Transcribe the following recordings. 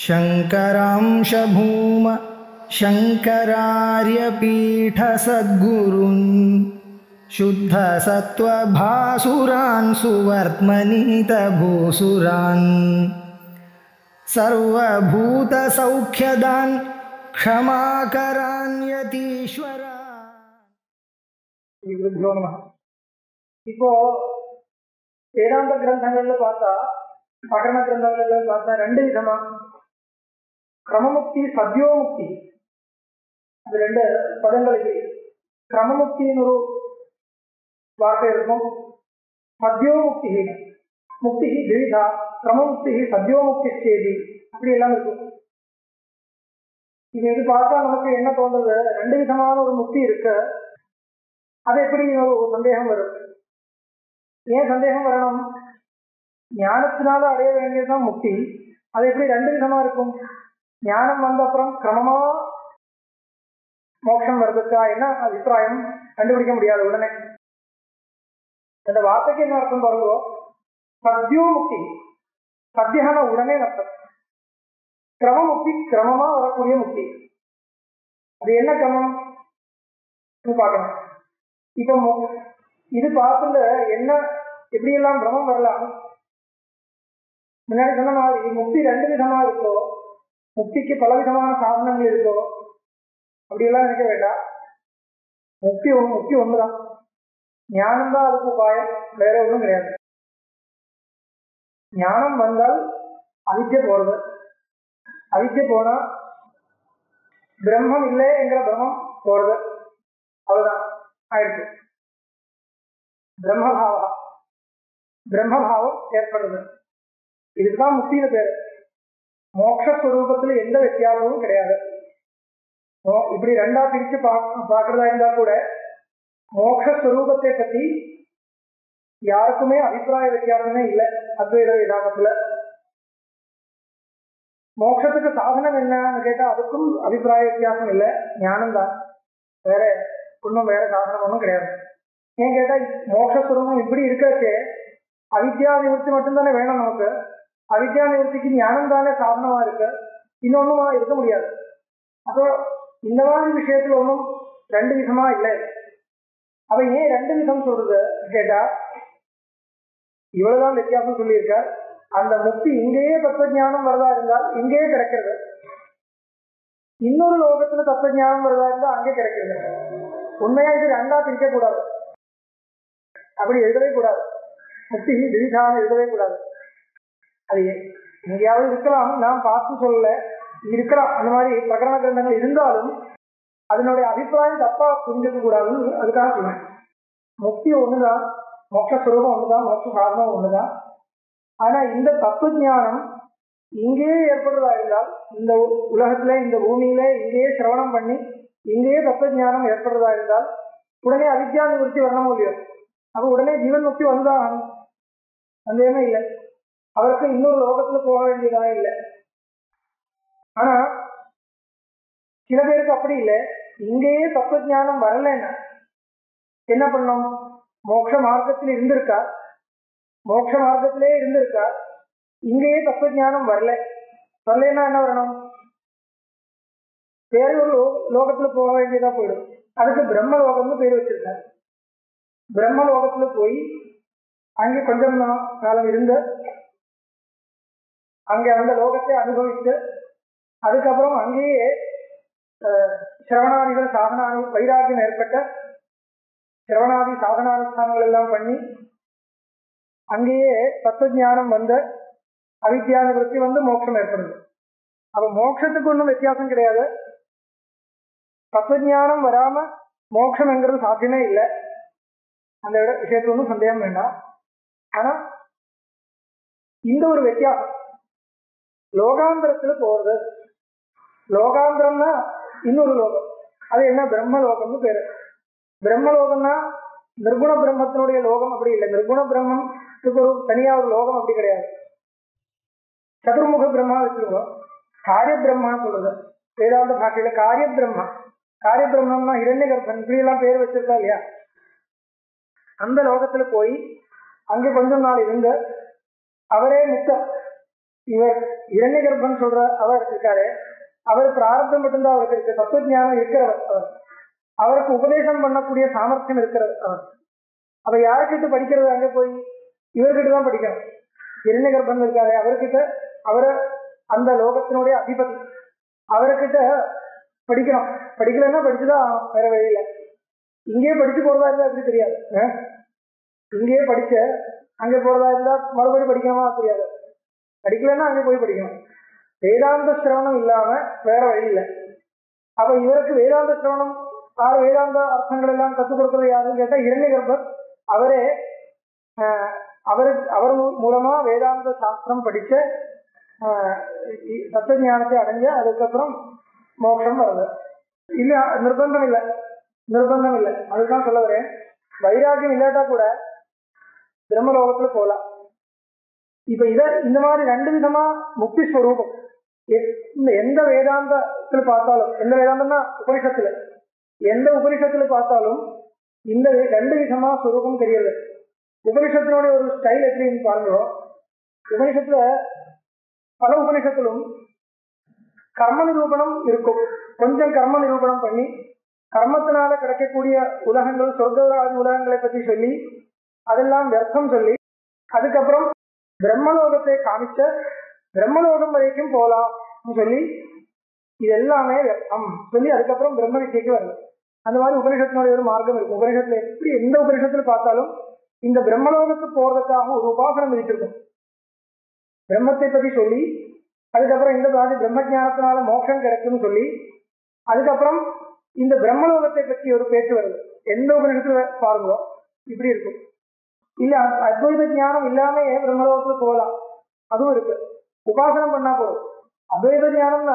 शङ्करांशभूम शङ्करार्यपीठसद्गुरुन् शुद्धसत्त्वभासुरान् सुवर्त्मनीतभूसुरान् सर्वभूतसौख्यदान् क्षमाकरान्यतीश्वरा ஸ்ரீ குருபியோ நம இப்போ வேதாந்த கிரந்தங்கள்ல பார்த்தா பகரண கிரந்தங்கள்ல பார்த்தா ரெண்டு விதமா கிரமமுக்தி சத்யோமுக்தி அது ரெண்டு பதங்களுக்கு கிரமமுக்தின்னு ஒரு வார்த்தை இருக்கும் சத்யோமுக்தி முக்தி திவிதா கிரமமுக்தி சத்யோமுக்தி சேதி அப்படி எல்லாம் இருக்கும் இது இது பார்த்தா நமக்கு என்ன தோன்றது ரெண்டு விதமான ஒரு முக்தி இருக்கு அது எப்படி ஒரு சந்தேகம் வரும் ஏன் சந்தேகம் வரணும் ஞானத்தினால அடைய வேண்டியதுதான் முக்தி அது எப்படி ரெண்டு விதமா இருக்கும் ஞானம் வந்த அப்புறம் கிரமமா மோட்சம் வருதுக்கா என்ன அபிப்பிராயம் கண்டுபிடிக்க முடியாது உடனே அந்த வார்த்தைக்கு என்ன அர்த்தம் பாருங்க சத்யோ முக்தி சத்தியான உடனே அர்த்தம் கிரமமுக்தி கிரமமா வரக்கூடிய முக்தி அது என்ன கிரமம் பார்க்கணும் இப்ப மு- இது பார்த்துல என்ன எப்படி எல்லாம் பிரமம் வரலாம் முன்னாடி சொன்ன மாதிரி முக்தி ரெண்டு விதமா இருக்கோ முக்திக்கு பல விதமான சாதனங்கள் இருக்கோ அப்படியெல்லாம் நினைக்க வேண்டாம் முக்தி ஒண்ணு முக்தி ஒண்ணுதான் ஞானம் தான் அதுக்கு உபாயம் வேற ஒண்ணும் கிடையாது ஞானம் வந்தால் அவித்ய போறது அவித்ய போனா பிரம்மம் இல்லை என்கிற பிரம்மம் போறது அவ்வளவுதான் ஆயிடுச்சு பிரம்மபாவா பிரம்மபாவம் ஏற்படுறது இதுதான் முக்தியில பேரு மோட்சஸ்வரூபத்துல எந்த வித்தியாசமும் கிடையாது மோ- இப்படி ரெண்டா பிரிச்சு பா- பார்க்கறதா இருந்தா கூட மோட்சஸ்வரூபத்தை பத்தி யாருக்குமே அபிப்பிராய வித்தியாசமே இல்லை அத்வைத வேதாந்தத்துல மோட்சத்துக்கு சாதனம் என்னன்னு கேட்டா அதுக்கும் அபிப்பிராய வித்தியாசம் இல்லை ஞானம்தான் வேற ஒன்றும் வேற சாதனம் ஒன்றும் கிடையாது ஏன் கேட்டா மோட்சஸ்வரூபம் இப்படி இருக்கச்சே அவித்யா நிவர்த்தி மட்டும்தானே வேணும் நமக்கு அவித்யா நிவர்த்திக்கு ஞானம் தானே சாதனமா இருக்கு இன்னொன்னுமா இருக்க முடியாது அப்போ இந்த மாதிரி விஷயத்துல ஒன்றும் ரெண்டு விதமா இல்லை அவ ஏன் ரெண்டு விதம் சொல்றது கேட்டா இவ்வளவுதான் வித்தியாசம் சொல்லியிருக்கார் அந்த முக்தி இங்கேயே தத்துவஞானம் வரதா இருந்தால் இங்கேயே கிடைக்கிறது இன்னொரு லோகத்துல தத்துவஞானம் வரதா இருந்தா அங்கே கிடைக்கிறது உண்மையா இது ரெண்டா பிரிக்க கூடாது அப்படி எழுதவே கூடாது முக்தி திவிதான எழுதவே கூடாது அது எ- எங்கேயாவது இருக்கலாம் நாம் பார்த்து சொல்லல இருக்கலாம் அந்த மாதிரி பிரகரண கிரந்தங்கள் இருந்தாலும் அதனுடைய அபிப்பிராயம் தப்பா புரிஞ்சுக்க கூடாதுன்னு அதுக்காக சொன்னேன் முக்தி ஒண்ணுதான் மோட்சஸ்வரூபம் ஒண்ணுதான் மோட்ச சாதனம் ஒண்ணுதான் ஆனா இந்த தத்துவ ஞானம் இங்கேயே ஏற்படுறதா இருந்தால் இந்த உ- உலகத்துல இந்த பூமியில இங்கேயே சிரவணம் பண்ணி இங்கேயே தத்துவ ஞானம் ஏற்படுறதா இருந்தால் உடனே அவித்யா நிவர்த்தி வரணும் இல்லையோ அப்ப உடனே ஜீவன் முக்தி வந்துதான் ஆகணும் சந்தேகமே இல்லை அவருக்கு இன்னொரு லோகத்துல போக வேண்டியதா இல்லை ஆனா சில பேருக்கு அப்படி இல்லை இங்கேயே தத்துவ ஞானம் வரலைன்னா என்ன பண்ணணும் மோட்ச மார்க்கத்தில் இருந்திருக்கா மோட்ச மார்க்கத்திலே இருந்திருக்கா இங்கேயே தத்துவ ஞானம் வரல வரலைன்னா என்ன வரணும் வேற ஒரு லோ- லோகத்துல போக வேண்டியதா போயிடும் அதுக்கு பிரம்ம லோகம்னு பேர் வச்சிருக்காரு பிரம்ம லோகத்துல போய் அங்கே கொஞ்சம் நா- காலம் இருந்து அங்கே அந்த லோகத்தை அனுபவித்து அதுக்கப்புறம் அங்கேயே அஹ், சிரவணாதிகள் சாதனானு வைராகியம் ஏற்பட்ட சிரவணாதி சாதனானுஷ்டானங்கள் எல்லாம் பண்ணி அங்கேயே தத்துவஞானம் வந்த அவித்யா நிவர்த்தி வந்து மோட்சம் ஏற்படுது அப்ப மோட்சத்துக்கு ஒன்றும் வித்தியாசம் கிடையாது தத்துவஞானம் வராம மோட்சம்ங்கிறது சாத்தியமே இல்லை அந்த இட விஷயத்துல ஒன்றும் சந்தேகம் வேண்டாம் ஆனா இந்த ஒரு வித்தியாசம் லோகாந்திரத்துல போறது லோகாந்திரம்னா இன்னொரு லோகம் அது என்ன பிரம்ம லோகம்னு பேரு பிரம்ம லோகம்னா நிர்குண பிரம்மத்தினுடைய லோகம் அப்படி இல்லை நிர்குண பிரம்மத்துக்கு ஒரு தனியா ஒரு லோகம் அப்படி கிடையாது சதுர்முக பிரம்மா வச்சுக்கோ காரிய பிரம்மான்னு சொல்றது வேதாந்த பாஷையில காரிய பிரம்மா காரிய பிரம்மம்னா இரண்ய கர்ப்பன் இப்படி எல்லாம் பேர் வச்சிருக்கா இல்லையா அந்த லோகத்துல போய் அங்கே கொஞ்சம் நாள் இருந்து அவரே முக்தர் இவர் இரண்ய கர்ப்பன் சொல்ற அவர் இருக்காரு அவர் பிராரத்தம் மட்டும்தான் அவருக்கு இருக்கு தத்துவ இருக்கிறவர் அவர் அவருக்கு உபதேசம் பண்ணக்கூடிய சாமர்த்தியம் இருக்கிறவர் அவர் அப்ப யாருக்கிட்ட படிக்கிறது அங்க போய் இவர்கிட்ட தான் படிக்கணும் இரண்ய கர்ப்பன் இருக்காரு அவர்கிட்ட அவரை அந்த லோகத்தினுடைய அதிபதி அவர்கிட்ட படிக்கணும் படிக்கலைன்னா படிச்சுதான் ஆகணும், வேற வழியில இங்கேயே படிச்சு போறதா இருந்தா எப்படி தெரியாது அஹ்? இங்கேயே படிச்ச அங்க போறதா இருந்தா மறுபடியும் படிக்கணுமா தெரியாது படிக்கலைன்னா அங்க போய் படிக்கணும் வேதாந்த சிரவணம் இல்லாம வேற வழி இல்லை அப்ப இவருக்கு வேதாந்த சிரவணம் ஆறு வேதாந்த அர்த்தங்கள் எல்லாம் கத்துக் கொடுக்கறது யாருன்னு கேட்டா இரண்ய கர்ப்பர் அவரே ஆஹ், அவருக்கு அவர் மூ- மூலமா வேதாந்த சாஸ்திரம் படிச்ச ஆஹ், இ- தத்துவ ஞானத்தை அடைஞ்ச அதுக்கப்புறம் மோட்சம் வருது இல்ல நிர்பந்தம் இல்லை நிர்பந்தம் இல்லை அதுதான் சொல்ல வரேன் வைராக்கியம் இல்லாட்டா கூட பிரம்மலோகத்துல போகலாம் இப்ப இத இந்த மாதிரி ரெண்டு விதமா முக்தி ஸ்வரூபம் எ- இந்த எந்த வேதாந்தத்துல பார்த்தாலும் எந்த வேதாந்தம்னா உபனிஷத்துல எந்த உபனிஷத்துல பார்த்தாலும் இந்த வே- ரெண்டு விதமா ஸ்வரூபம் தெரியுது உபனிஷத்தினுடைய ஒரு ஸ்டைல் எப்படின்னு பாருங்க உபனிஷத்துல பல உபனிஷத்திலும் கர்ம நிரூபணம் இருக்கும் கொஞ்சம் கர்ம நிரூபணம் பண்ணி கர்மத்தினால கிடைக்கக்கூடிய உலகங்கள் சொர்க்கராதி உலகங்களை பத்தி சொல்லி அதெல்லாம் வியர்த்தம் சொல்லி அதுக்கப்புறம் பிரம்மலோகத்தை காமிச்ச பிரம்மலோகம் வரைக்கும் போலாம் சொல்லி இது எல்லாமே வியர்த்தம் சொல்லி அதுக்கப்புறம் பிரம்ம வித்தியக்கு வருது அந்த மாதிரி உபனிஷத்தினுடைய ஒரு மார்க்கம் இருக்கும் உபனிஷத்துல எப்படி எந்த உபனிஷத்துல பார்த்தாலும் இந்த பிரம்மலோகத்துக்கு போறதுக்காக ஒரு உபாசனம் விதிச்சிருக்கும் பிரம்மத்தை பத்தி சொல்லி அதுக்கப்புறம் இந்த மாதிரி பிரம்ம ஞானத்தினால மோட்சம் கிடைக்கும்னு சொல்லி அதுக்கப்புறம் இந்த பிரம்மலோகத்தை பற்றி ஒரு பேச்சு வருது எந்த உபநிஷத்துல பாருங்களோ இப்படி இருக்கும் இல்ல அ- அத்வைத ஞானம் இல்லாம ஏன் பிரம்மலோகத்துல போகலாம் அதுவும் இருக்கு உபாசனம் பண்ணா போதும் அத்வைத ஞானம்னா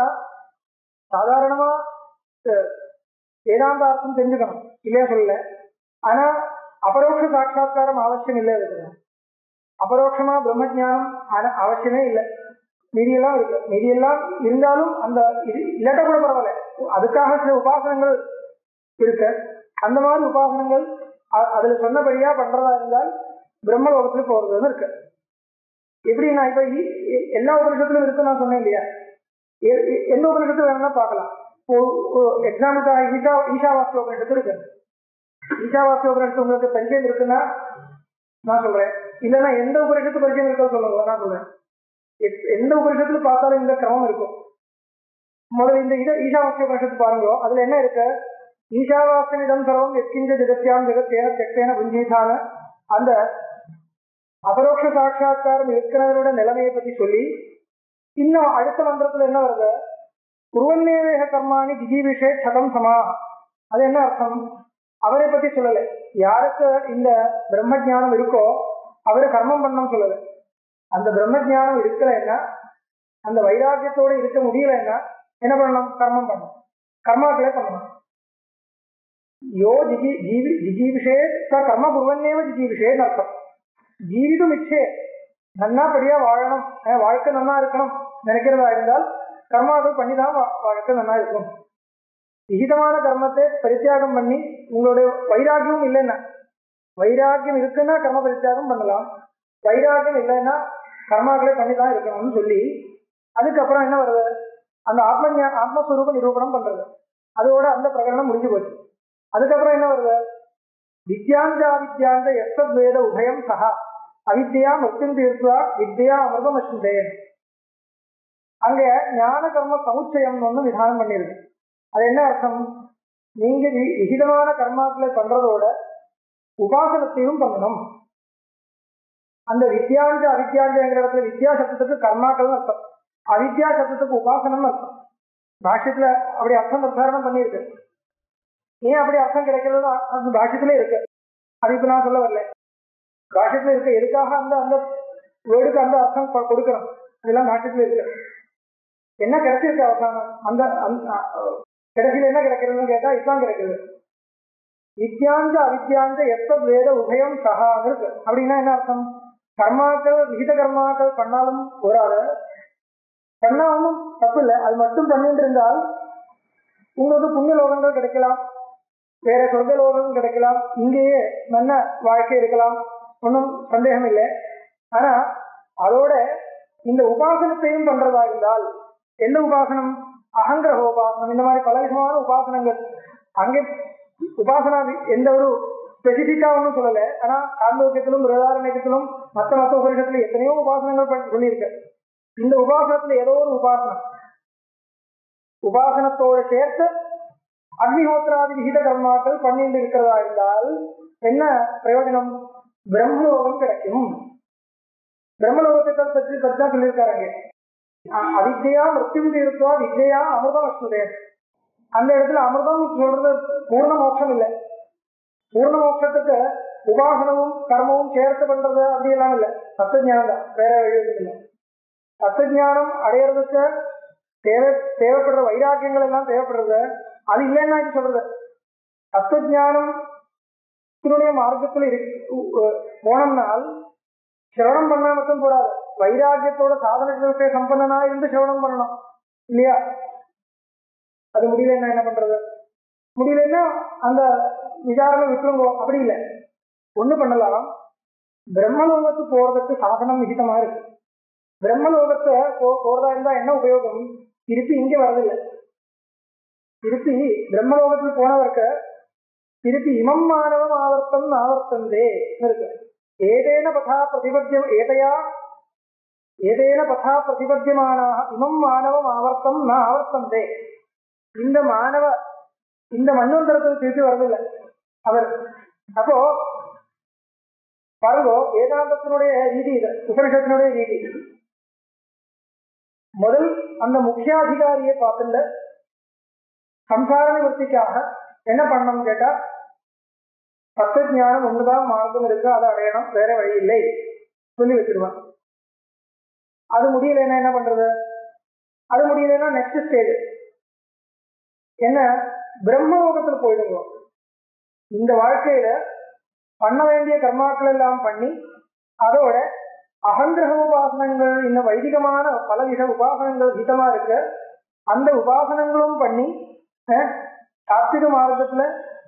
சாதாரணமா அஹ், வேதாந்த அர்த்தம் தெரிஞ்சுக்கணும் இல்லையா சொல்லல ஆனா அபரோக்ஷ சாட்சா்காரம் அவசியம் இல்லை அதுக்கு அபரோக்ஷமா பிரம்ம ஞானம் ஆன- அவசியமே இல்லை மீதியெல்லாம் இருக்கு மீதியெல்லாம் இருந்தாலும் அந்த இது இல்லாட்ட கூட பரவாயில்ல அதுக்காக சில உபாசனங்கள் இருக்கு அந்த மாதிரி உபாசனங்கள் அ- அதுல சொன்னபடியா பண்றதா இருந்தால் பிரம்மலோகத்துல போறதுன்னு இருக்கு எப்படி நான் இப்ப இ- எ- எல்லா உபனிஷத்துலும் இருக்கு நான் சொன்னேன் இல்லையா எ- எ- எந்த உபனிஷத்துல வேணும்னா பார்க்கலாம் எக்ஸாம்பிளுக்காக ஈஷா ஈஷாவாசிய உபனிஷத்து இருக்கு ஈஷாவாசிய உபனிஷத்து உங்களுக்கு பரிச்சயம் இருக்குன்னா நான் சொல்றேன் இல்லைன்னா எந்த உபனிஷத்து பரிச்சயம் இருக்கோ சொல்லுங்க நான் சொல்றேன் எப்- எந்த உபனிஷத்துல பார்த்தாலும் இந்த கிரமம் இருக்கும் முதல்ல இந்த இத ஈஷாவாசிய உபனிஷத்து பாருங்க அதுல என்ன இருக்கு ஈஷாவாசனிடம் சர்வம் எத்கிஞ்ச ஜெகத்யாம் ஜெகத்தேன தெக்கேன புஞ்சீதான அந்த அபரோக்ஷ சாட்சா்காரம் இருக்கிறவரோட நிலைமையை பத்தி சொல்லி இன்னும் அடுத்த மந்திரத்துல என்ன வருது குருவன்னேவேக கர்மாணி ஜிஜீவிஷே சதம் சமாக அது என்ன அர்த்தம் அவரை பத்தி சொல்லல யாருக்கு இந்த பிரம்ம ஞானம் இருக்கோ அவரு கர்மம் பண்ணணும் சொல்லல அந்த பிரம்ம ஞானம் இருக்கலைன்னா அந்த வைராக்கியத்தோட இருக்க முடியலைன்னா என்ன பண்ணணும் கர்மம் பண்ணணும் கர்மாக்களே பண்ணணும் யோ ஜிஜி ஜீவி ஜிஜீவிஷே ச கர்ம குருவன்னேவ ஜிஜீவிஷேன்னு அர்த்தம் ஜீவிதம் இச்சே நன்னாபடியா வாழணும் அஹ் வாழ்க்கை நன்னா இருக்கணும் நினைக்கிறதா இருந்தால் கர்மாக்கள் பண்ணிதான் வா- வாழ்க்கை நன்னா இருக்கும் விகிதமான கர்மத்தை பரித்தியாகம் பண்ணி உங்களுடைய வைராக்கியம் இல்லைன்னா வைராக்கியம் இருக்குன்னா கர்ம பரித்தியாகம் பண்ணலாம் வைராக்கியம் இல்லைன்னா கர்மாக்களை பண்ணி தான் இருக்கணும்னு சொல்லி அதுக்கப்புறம் என்ன வருது அந்த ஆத்ம ஞா- ஆத்மஸ்வரூப நிரூபணம் பண்றது அதோட அந்த பிரகடனம் முடிஞ்சு போச்சு அதுக்கப்புறம் என்ன வருது வித்யாந்த அவித்யாந்த எஸ்தத் வேத உபயம் சகா அவித்யா முக்திம் தீர்த்தா வித்யா அமிர்தம் அஸ்மிதேன் அங்க ஞான கர்ம சமுச்சயம்னு ஒண்ணு விதானம் பண்ணிருக்கு அது என்ன அர்த்தம் நீங்க வி- விகிதமான கர்மாக்களை பண்றதோட உபாசனத்தையும் பண்ணணும் அந்த வித்யாஞ்ச அவித்யாஞ்சங்கிற இடத்துல வித்யா சப்தத்துக்கு கர்மாக்கள் அர்த்தம் அவித்யா சப்தத்துக்கு உபாசனம் அர்த்தம் பாஷ்யத்துல அப்படி அர்த்தம் நிர்தாரணம் பண்ணியிருக்கு ஏன் அப்படி அர்த்தம் கிடைக்கிறது அந்த பாஷ்யத்திலே இருக்கு அது இப்ப நான் சொல்ல வரல பாஷ்யத்துல இருக்கு எதுக்காக அந்த அந்த வேர்டுக்கு அந்த அர்த்தம் கொ- கொடுக்கணும் இதெல்லாம் பாஷ்யத்துல இருக்கு என்ன கிடைச்சிருக்கு அவசானம் அந்த அந்த- அஹ் கடைசியில என்ன கிடைக்கிறதுன்னு கேட்டா இதுதான் கிடைக்குது வித்யாந்த அவித்யாந்த எத்த வேத உபயம் சகான்னு இருக்கு அப்படின்னா என்ன அர்த்தம் கர்மாக்கள் விகித கர்மாக்கள் பண்ணாலும் போராது பண்ணா ஒன்றும் தப்பு இல்லை அது மட்டும் பண்ணிட்டு இருந்தால் உங்களுக்கு புண்ணிய லோகங்கள் கிடைக்கலாம் வேற சொர்க்க லோகம் கிடைக்கலாம் இங்கேயே நல்ல வாழ்க்கை இருக்கலாம் ஒன்றும் சந்தேகம் இல்லை ஆனா அதோட இந்த உபாசனத்தையும் பண்றதா இருந்தால் எந்த உபாசனம் அகங்கிரக உபாசனம் இந்த மாதிரி பல விதமான உபாசனங்கள் அங்கே உபாசனா வி- எந்த ஒரு ஸ்பெசிபிக்கா ஒன்றும் சொல்லல ஆனா சாந்தோக்கியத்திலும் பிரதாரண்யத்திலும் மற்ற மற்ற உபரிஷத்துல எத்தனையோ உபாசனங்கள் பண்ணி சொல்லியிருக்கு இந்த உபாசனத்துல ஏதோ ஒரு உபாசனம் உபாசனத்தோட சேர்த்து அக்னிஹோத்திராதி விகித கர்மாக்கள் பண்ணிட்டு இருக்கிறதா இருந்தால் என்ன பிரயோஜனம் பிரம்மலோகம் கிடைக்கும் பிரம்மலோகத்தை தான் பற்றி பற்றி தான் சொல்லியிருக்காருங்க அ- அவித்யா மிருத்யும் தீர்த்துவா வித்யா அமிர்தம் அஷ்ணுதே அந்த இடத்துல அமிர்தம் சொல்றது பூர்ண மோட்சம் இல்லை பூர்ண மோட்சத்துக்கு உபாசனமும் கர்மமும் சேர்த்து பண்றது அப்படி எல்லாம் இல்லை தத்துவஞானம் தான் வேற வழி எதுவும் இல்லை தத்துவஞானம் அடையிறதுக்கு தேவை தேவைப்படுற வைராக்கியங்கள் எல்லாம் தேவைப்படுறது அது இல்லைன்னா இது சொல்றது தத்துவஞானம் இதனுடைய மார்க்கத்தில் இரு உ- உ- போனோம்னால் சிரவணம் பண்ணா மட்டும் கூடாது வைராக்கியத்தோட சாதனத்தை சம்பந்தனா இருந்து சிரவணம் பண்ணணும் இல்லையா அது முடியலன்னா என்ன பண்றது முடியலன்னா அந்த விசாரணை விட்டுருங்கோ அப்படி இல்லை ஒண்ணு பண்ணலாம் பிரம்மலோகத்துக்கு போறதுக்கு சாதனம் விகிதமா இருக்கு பிரம்மலோகத்தை போ போறதா இருந்தா என்ன உபயோகம் திருப்பி இங்க வரதில்லை திருப்பி பிரம்மலோகத்துக்கு போனவருக்கு திருப்பி இமம் மாணவம் ஆவர்த்தம் ஆவர்த்தந்தே இருக்கு ஏதேன பதா பிரதிபத்தியம் ஏதையா ஏதேன பதா பிரதிபத்தியமானாக இமம் மாணவம் ஆவர்த்தம் ந ஆவர்த்தந்தே இந்த மாணவ இந்த மன்வந்தரத்துக்கு திருப்பி வரதில்லை அவர் அப்போ பாருங்க வேதாந்தத்தினுடைய ரீதி இது உபனிஷத்தினுடைய ரீதி முதல் அந்த முக்கியாதிகாரியை பார்த்துட்டு சம்சார நிவர்த்திக்காக என்ன பண்ணணும்னு கேட்டா தத்துவ ஞானம் ஒண்ணுதான் மார்க்கம் இருக்கு அதை அடையணும் வேற வழி இல்லை சொல்லி வச்சிருவான் அது முடியலைன்னா என்ன பண்றது அது முடியலைன்னா நெக்ஸ்ட் ஸ்டேஜ் என்ன பிரம்மலோகத்துல போயிடுங்க இந்த வாழ்க்கையில பண்ண வேண்டிய கர்மாக்கள் எல்லாம் பண்ணி அதோட அகங்கிரக உபாசனங்கள் இன்னும் வைதிகமான பலவித உபாசனங்கள் ஹிதமா இருக்கு அந்த உபாசனங்களும் பண்ணி அஹ், சாத்விக மார்க்கத்துல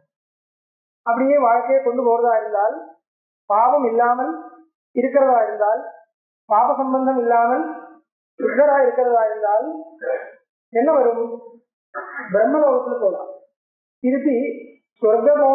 அப்படியே வாழ்க்கையை கொண்டு போறதா இருந்தால் பாவம் இல்லாமல் இருக்கிறதா இருந்தால் பாப சம்பந்தம் இல்லாமல் சுத்தரா இருக்கிறதா இருந்தால் என்ன வரும் பிரம்மலோகத்துல போகலாம் திருப்பி சொர்க்கமோ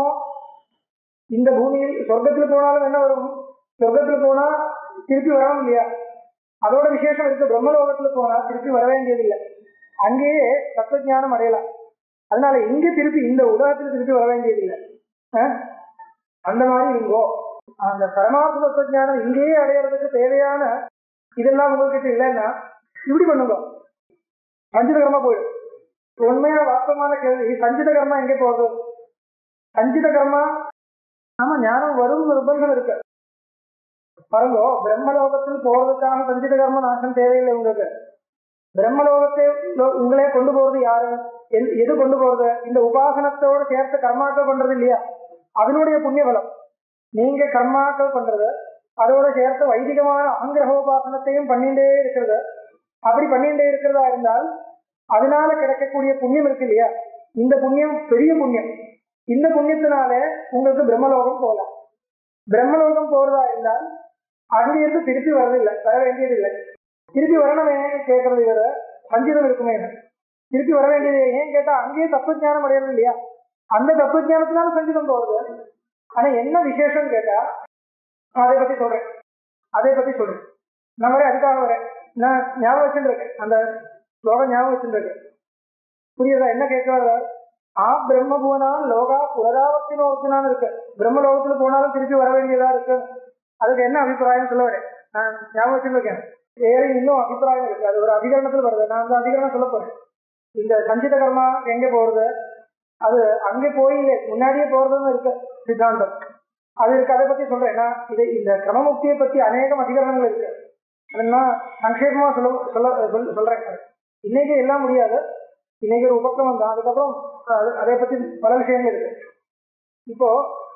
இந்த பூமியில் சொர்க்கத்துல போனாலும் என்ன வரும் சொர்க்கத்துல போனா திருப்பி வரணும் இல்லையா அதோட விசேஷம் இருக்கு பிரம்மலோகத்துல போனா திருப்பி வர வேண்டியதில்லை அங்கேயே தத்துவஞானம் அடையலாம் அதனால இங்க திருப்பி இந்த உலகத்துல திருப்பி வர வேண்டியதில்லை அஹ்? அந்த மாதிரி இருங்கோ அந்த பரமாத்ம தத்துவஞானம் இங்கேயே அடையிறதுக்கு தேவையான இதெல்லாம் உங்ககிட்ட இல்லைன்னா இப்படி பண்ணுங்க சஞ்சித கர்மா போயிடும் உண்மையா வாஸ்தவமான கேள்வி சஞ்சித கர்மா எங்கே போகுது சஞ்சித கர்மா ஆமா ஞானம் வரும் நிர்பந்தம் இருக்கு பாருங்க பிரம்மலோகத்தில் போறதுக்கான சஞ்சித கர்ம நாசம் தேவையில்லை உங்களுக்கு பிரம்மலோகத்தை லோ- உங்களே கொண்டு போறது யாரு எது- எது கொண்டு போறது இந்த உபாசனத்தோட சேர்த்து கர்மாக்கள் பண்றது இல்லையா அதனுடைய புண்ணிய பலம் நீங்க கர்மாக்கள் பண்றது அதோட சேர்த்து வைதிகமான அங்கிரகோபாசனத்தையும் பண்ணிட்டே இருக்கிறது அப்படி பண்ணிட்டே இருக்கிறதா இருந்தால் அதனால கிடைக்கக்கூடிய புண்ணியம் இருக்கு இல்லையா இந்த புண்ணியம் பெரிய புண்ணியம் இந்த புண்ணியத்தினால உங்களுக்கு பிரம்மலோகம் போகலாம் பிரம்மலோகம் போறதா இருந்தால் அங்கிருந்து திருப்பி வரதில்லை வர வேண்டியதில்லை திருப்பி வரணுமே கேட்கறது இவர சஞ்சிதம் இருக்குமே திருப்பி வர வேண்டியது ஏன் கேட்டா அங்கேயே தத்துவஞானம் அடையறது இல்லையா அந்த தத்துவஞானத்தினால சஞ்சிதம் போறது ஆனா என்ன விசேஷம் கேட்டா நான் அதை பத்தி சொல்றேன் அதை பத்தி சொல்றேன் நான் வரேன் அதுக்காக வரேன் நான் ஞாபகம் வச்சுருக்கேன் அந்த ஸ்லோகம் ஞாபகம் வச்சுருக்கேன் புரியுதா என்ன கேட்க வர ஆ பிரம்ம புவனான் லோகா புனராவர்த்தின ஒருத்தனான்னு இருக்கு பிரம்ம லோகத்துல போனாலும் திருப்பி வர வேண்டியதா இருக்கு அதுக்கு என்ன அபிப்பிராயம் சொல்ல வரேன் நான் ஞாபகம் வச்சுருக்கேன் வேற இன்னும் அபிப்பிராயம் இருக்கு அது ஒரு அதிகரணத்துல வருது நான் அந்த அதிகரணம் சொல்ல போறேன் இந்த சஞ்சித கர்மா எங்க போறது அது அங்கே போய் முன்னாடியே போறதுன்னு இருக்கு சித்தாந்தம் அது இருக்கு அதை பத்தி சொல்றேன் நான் இது இந்த கிரமமுக்தியை பத்தி அநேகம் அதிகரணங்கள் இருக்கு அதெல்லாம் சங்கேபமா சொல்ல சொல்ல சொல்- சொல்றேன் இன்னைக்கு எல்லாம் முடியாது இன்னைக்கு ஒரு உபக்கிரமம் தான் அதுக்கப்புறம் அது- அதை பத்தி பல விஷயங்கள் இருக்கு இப்போ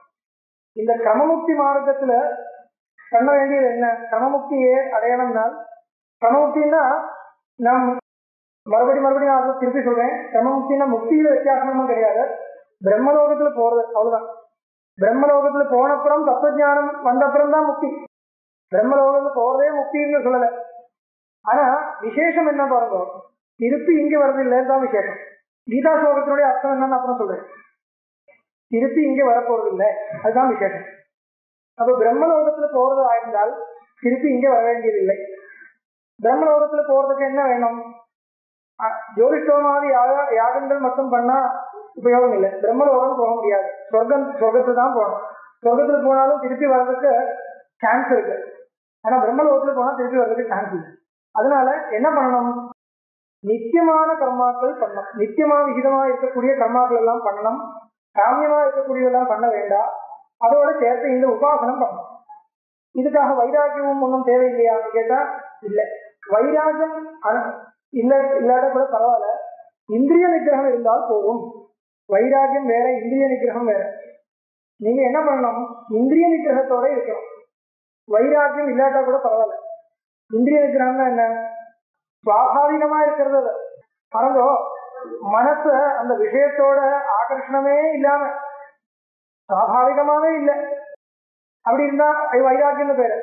இந்த கிரமமுக்தி மார்க்கத்துல பண்ண வேண்டியது என்ன கிரமமுக்தியே அடையணும்னால் கிரமமுக்தின்னா நாம் மறுபடி மறுபடியும் நான் அதை திருப்பி சொல்றேன் கிரமமுக்தினா முக்தியில வித்தியாசமும் கிடையாது பிரம்மலோகத்துல போறது அவ்வளவுதான் பிரம்மலோகத்துல போனப்புறம் தத்துவஞானம் வந்த அப்புறம் தான் முக்தி பிரம்மலோகத்துல போறதே முக்தின்னு சொல்லல ஆனா விசேஷம் என்ன பாருங்க திருப்பி இங்க வர்றது இல்லைன்னு தான் விசேஷம் கீதா ஸ்லோகத்தினுடைய அர்த்தம் என்னன்னு அப்புறம் சொல்றேன் திருப்பி இங்க வரப்போறது இல்லை அதுதான் விசேஷம் அப்ப பிரம்மலோகத்துல போறது ஆயிருந்தால் திருப்பி இங்க வர வேண்டியதில்லை பிரம்மலோகத்துல போறதுக்கு என்ன வேணும் அஹ், ஜோதிஷ்டோமாதி யாக யாகங்கள் மட்டும் பண்ணா உபயோகம் இல்லை பிரம்மலோகம் போக முடியாது சொர்க்கம் சொர்க்கத்துக்கு தான் போகணும் சொர்க்கத்துல போனாலும் திருப்பி வர்றதுக்கு சான்ஸ் இருக்கு ஆனா பிரம்மலோகத்துல போனா திருப்பி வர்றதுக்கு சான்ஸ் இல்லை அதனால என்ன பண்ணணும் நித்தியமான கர்மாக்கள் பண்ணணும் நித்தியமா விகிதமா இருக்கக்கூடிய கர்மாக்கள் எல்லாம் பண்ணணும் காமியமா இருக்கக்கூடியதெல்லாம் பண்ண வேண்டாம் அதோட சேர்த்து இந்த உபாசனம் பண்ணணும் இதுக்காக வைராக்கியமும் ஒன்றும் தேவையில்லையான்னு கேட்டா இல்ல வைராக்கியம் அன- இல்ல இல்லாத கூட பரவாயில்ல இந்திரிய நிகிரகம் இருந்தால் போதும் வைராக்கியம் வேற இந்திரிய நிகிரகம் வேற நீங்க என்ன பண்ணணும் இந்திரிய நிகிரகத்தோட இருக்கணும் வைராக்கியம் இல்லாட்டா கூட பரவாயில்ல இந்திரிய நிகிரகம்னா என்ன சுவாபாவிகமா இருக்கிறது அது. பாருங்க மனசு அந்த விஷயத்தோட ஆகர்ஷணமே இல்லாம சுவாபாவிகமாவே இல்லை அப்படி இருந்தா அது வைராக்கியம்னு பேரு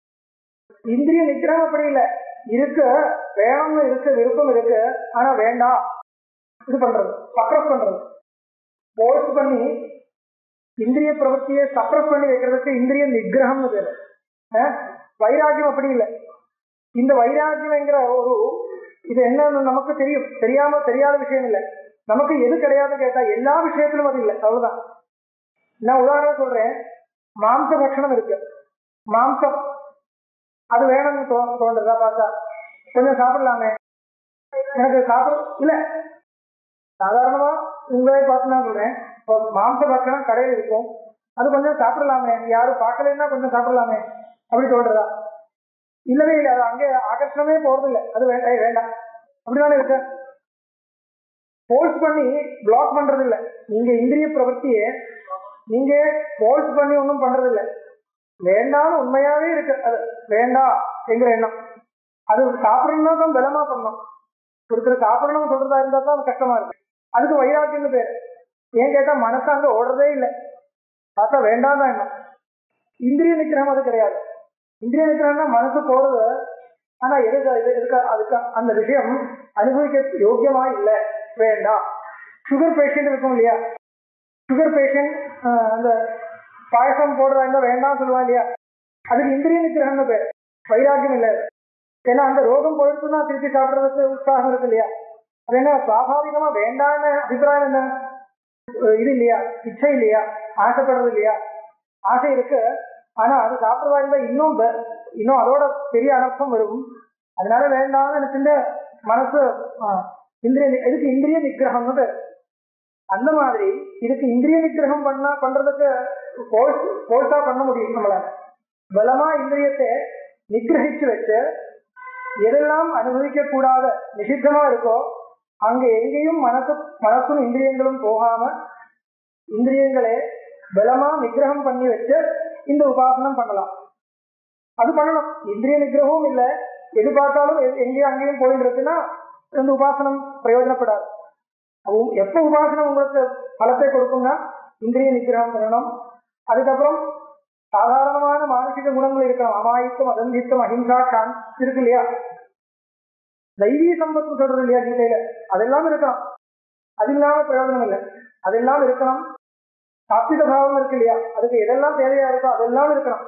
இந்திரிய நிக்கிரகம் அப்படி இல்லை இருக்கு வேணும்னு இருக்கு விருப்பம் இருக்கு ஆனா வேண்டாம் இது பண்றது சப்ரஸ் பண்றது போர்ஸ் பண்ணி இந்திரிய பிரவൃத்தியை சப்ரஸ் பண்ணி வைக்கிறதுக்கு இந்திரிய நிகிரகம்னு பேரு அஹ்? வைராக்கியம் அப்படி இல்லை இந்த வைராக்கியம்ங்கிற ஒரு இது என்னன்னு நமக்கு தெரியும் தெரியாம தெரியாத விஷயம் இல்லை நமக்கு எது கிடையாது கேட்டா எல்லா விஷயத்திலும் அது இல்லை அவ்வளவுதான் நான் உதாரணம் சொல்றேன் மாம்ச பட்சணம் இருக்கு மாம்சம் அது வேணும்னு தோ தோன்றதா பார்த்தா கொஞ்சம் சாப்பிடலாமே எனக்கு சாப்பிட இல்ல சாதாரணமா உங்களே பார்த்து நான் சொல்றேன் இப்போ மாம்ச பட்சணம் கடையில் இருக்கும் அது கொஞ்சம் சாப்பிடலாமே யாரும் பார்க்கலைன்னா கொஞ்சம் சாப்பிடலாமே அப்படி தோன்றதா இல்லவே இல்லை அது அங்கே ஆகர்ஷணமே போறது இல்லை அது வேண்டாம் ஏய், வேண்டாம் அப்படிதானே இருக்கு ஃபோர்ஸ் பண்ணி பிளாக் பண்றது இல்ல நீங்க இந்திரிய பிரவൃத்தியை நீங்க ஃபோர்ஸ் பண்ணி ஒன்றும் பண்றது இல்ல வேண்டாம்னு உண்மையாவே இருக்கு அது வேண்டாம் என்கிற எண்ணம் அது சாப்பிடணும்னா தான் பலமா பண்ணணும் ஒருத்தர் சாப்பிடணும் சொல்றதா இருந்தா தான் அது கஷ்டமா இருக்கு அதுக்கு வைராக்கியம்னு பேரு ஏன் கேட்டா மனசு அங்க ஓடுறதே இல்லை பார்த்தா வேண்டாம் தான் எண்ணம் இந்திரிய நிக்கிரகம் அது கிடையாது இந்திரிய நிக்கிரகம்னா மனசு போறது ஆனா எதுக்கு இது எதுக்கு அதுக்கு அந்த விஷயம் அனுபவிக்க யோக்கியமா இல்லை வேண்டாம் சுகர் பேஷண்ட் இருக்கும் இல்லையா சுகர் பேஷண்ட் அந்த பாயசம் போடுறதா இருந்தா வேண்டாம் சொல்லுவான் இல்லையா அதுக்கு இந்திரிய நிக்கிரகம்னு பேர் வைராக்கியம் இல்லை ஏன்னா அந்த ரோகம் போயிடுச்சுன்னா திருப்பி சாப்பிடுறதுக்கு உற்சாகம் இருக்கு இல்லையா அது என்ன சுவாபாவிகமா வேண்டான்னு அபிப்பிராயம் என்ன அஹ் இது இல்லையா இச்சை இல்லையா ஆசைப்படுறது இல்லையா ஆசை இருக்கு ஆனா அது சாப்பிடுறதா இருந்தா இன்னும் ப- இன்னும் அதோட பெரிய அனர்த்தம் வரும் அதனால வேண்டாம்னு நினைச்சுட்டு மனசு ஆஹ், இந்திரிய நி- இதுக்கு இந்திரிய நிக்கிரகம்னு பேரு அந்த மாதிரி இதுக்கு இந்திரிய நிக்கிரகம் பண்ணா பண்றதுக்கு கோர்ஸ் கோர்ஸா பண்ண முடியும் நம்மளால பலமா இந்திரியத்தை நிக்கிரகிச்சு வச்சு எதெல்லாம் அனுபவிக்க கூடாத நிஷித்தமா இருக்கோ அங்க எங்கேயும் மனசு மனசும் இந்திரியங்களும் போகாம இந்திரியங்களே பலமா நிக்கிரகம் பண்ணி வச்சு இந்த உபாசனம் பண்ணலாம் அது பண்ணணும் இந்திரிய நிக்கிரகமும் இல்ல எது பார்த்தாலும் எ- எங்கேயும் அங்கேயும் போயிட்டு இருக்குன்னா இந்த உபாசனம் பிரயோஜனப்படாது அது எப்ப உபாசனம் உங்களுக்கு பலத்தை கொடுக்கும்னா இந்திரிய நிக்கிரகம் பண்ணணும் அதுக்கப்புறம் சாதாரணமான மானசிக குணங்கள் இருக்கணும் அமாயித்தம் அதந்தித்தம் அஹிம்சா சாந்த் இருக்கு இல்லையா தெய்வீ சம்பத்து சொல்றது இல்லையா கீதையில அதெல்லாம் இருக்கணும் அது இல்லாம பிரயோஜனம் இல்லை அதெல்லாம் இருக்கணும் சாத்விக பாவம் இருக்கு இல்லையா அதுக்கு எதெல்லாம் தேவையா இருக்கோ அதெல்லாம் இருக்கணும்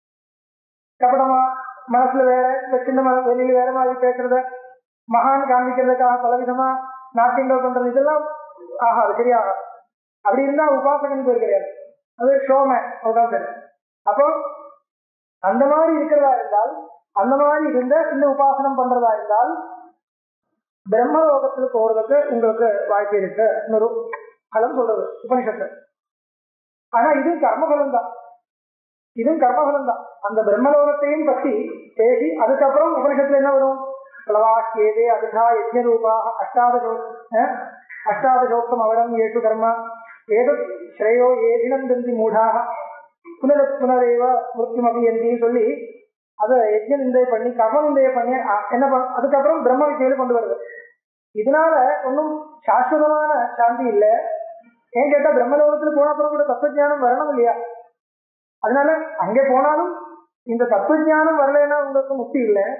கபடமா மனசுல வேற இந்த சின்ன மன வெளியில வேற மாதிரி பேசுறத மகான் காண்பிக்கிறதுக்காக பலவிதமா நாட்டியங்கள் பண்றது இதெல்லாம் ஆகாது சரியாகாது அப்படி இருந்தா உபாசகன் பேர் கிடையாது அது ஷோமேன் அதுதான் பேரு அப்போ அந்த மாதிரி இருக்கிறதா இருந்தால் அந்த மாதிரி இருந்த இந்த உபாசனம் பண்றதா இருந்தால் பிரம்மலோகத்துல போறதுக்கு உங்களுக்கு வாய்ப்பு இருக்கு இன்னொரு பலம் சொல்றது உபனிஷத்து ஆனா இது கர்மபலம் தான் இதுவும் கர்மபலம் தான் அந்த பிரம்மலோகத்தையும் பற்றி பேசி அதுக்கப்புறம் உபனிஷத்துல என்ன வரும் பிளவாக்கியதே அதுகா யஜ்ஞ ரூபாக அஷ்டாதசோ அஹ், அஷ்டாதசோக்தம் அவரம் ஏஷு கர்ம ஏதத் ஸ்ரேயோ ஏதினம் தந்தி மூடாக புனர் புனரேவ மிருத்யுமபி என்று சொல்லி அதை யஜ்ஞ நிந்தை பண்ணி கர்ம நிந்தையை பண்ணி அ- என்ன பண்ண அதுக்கப்புறம் பிரம்ம வித்தியில கொண்டு வருது இதனால ஒன்றும் சாஸ்வதமான சாந்தி இல்லை ஏன் கேட்டா பிரம்மலோகத்துல போன அப்புறம் கூட தத்துவஞானம் வரணும் இல்லையா அதனால அங்கே போனாலும் இந்த தத்துவஞானம் வரலைன்னா உங்களுக்கு முக்தி இல்லை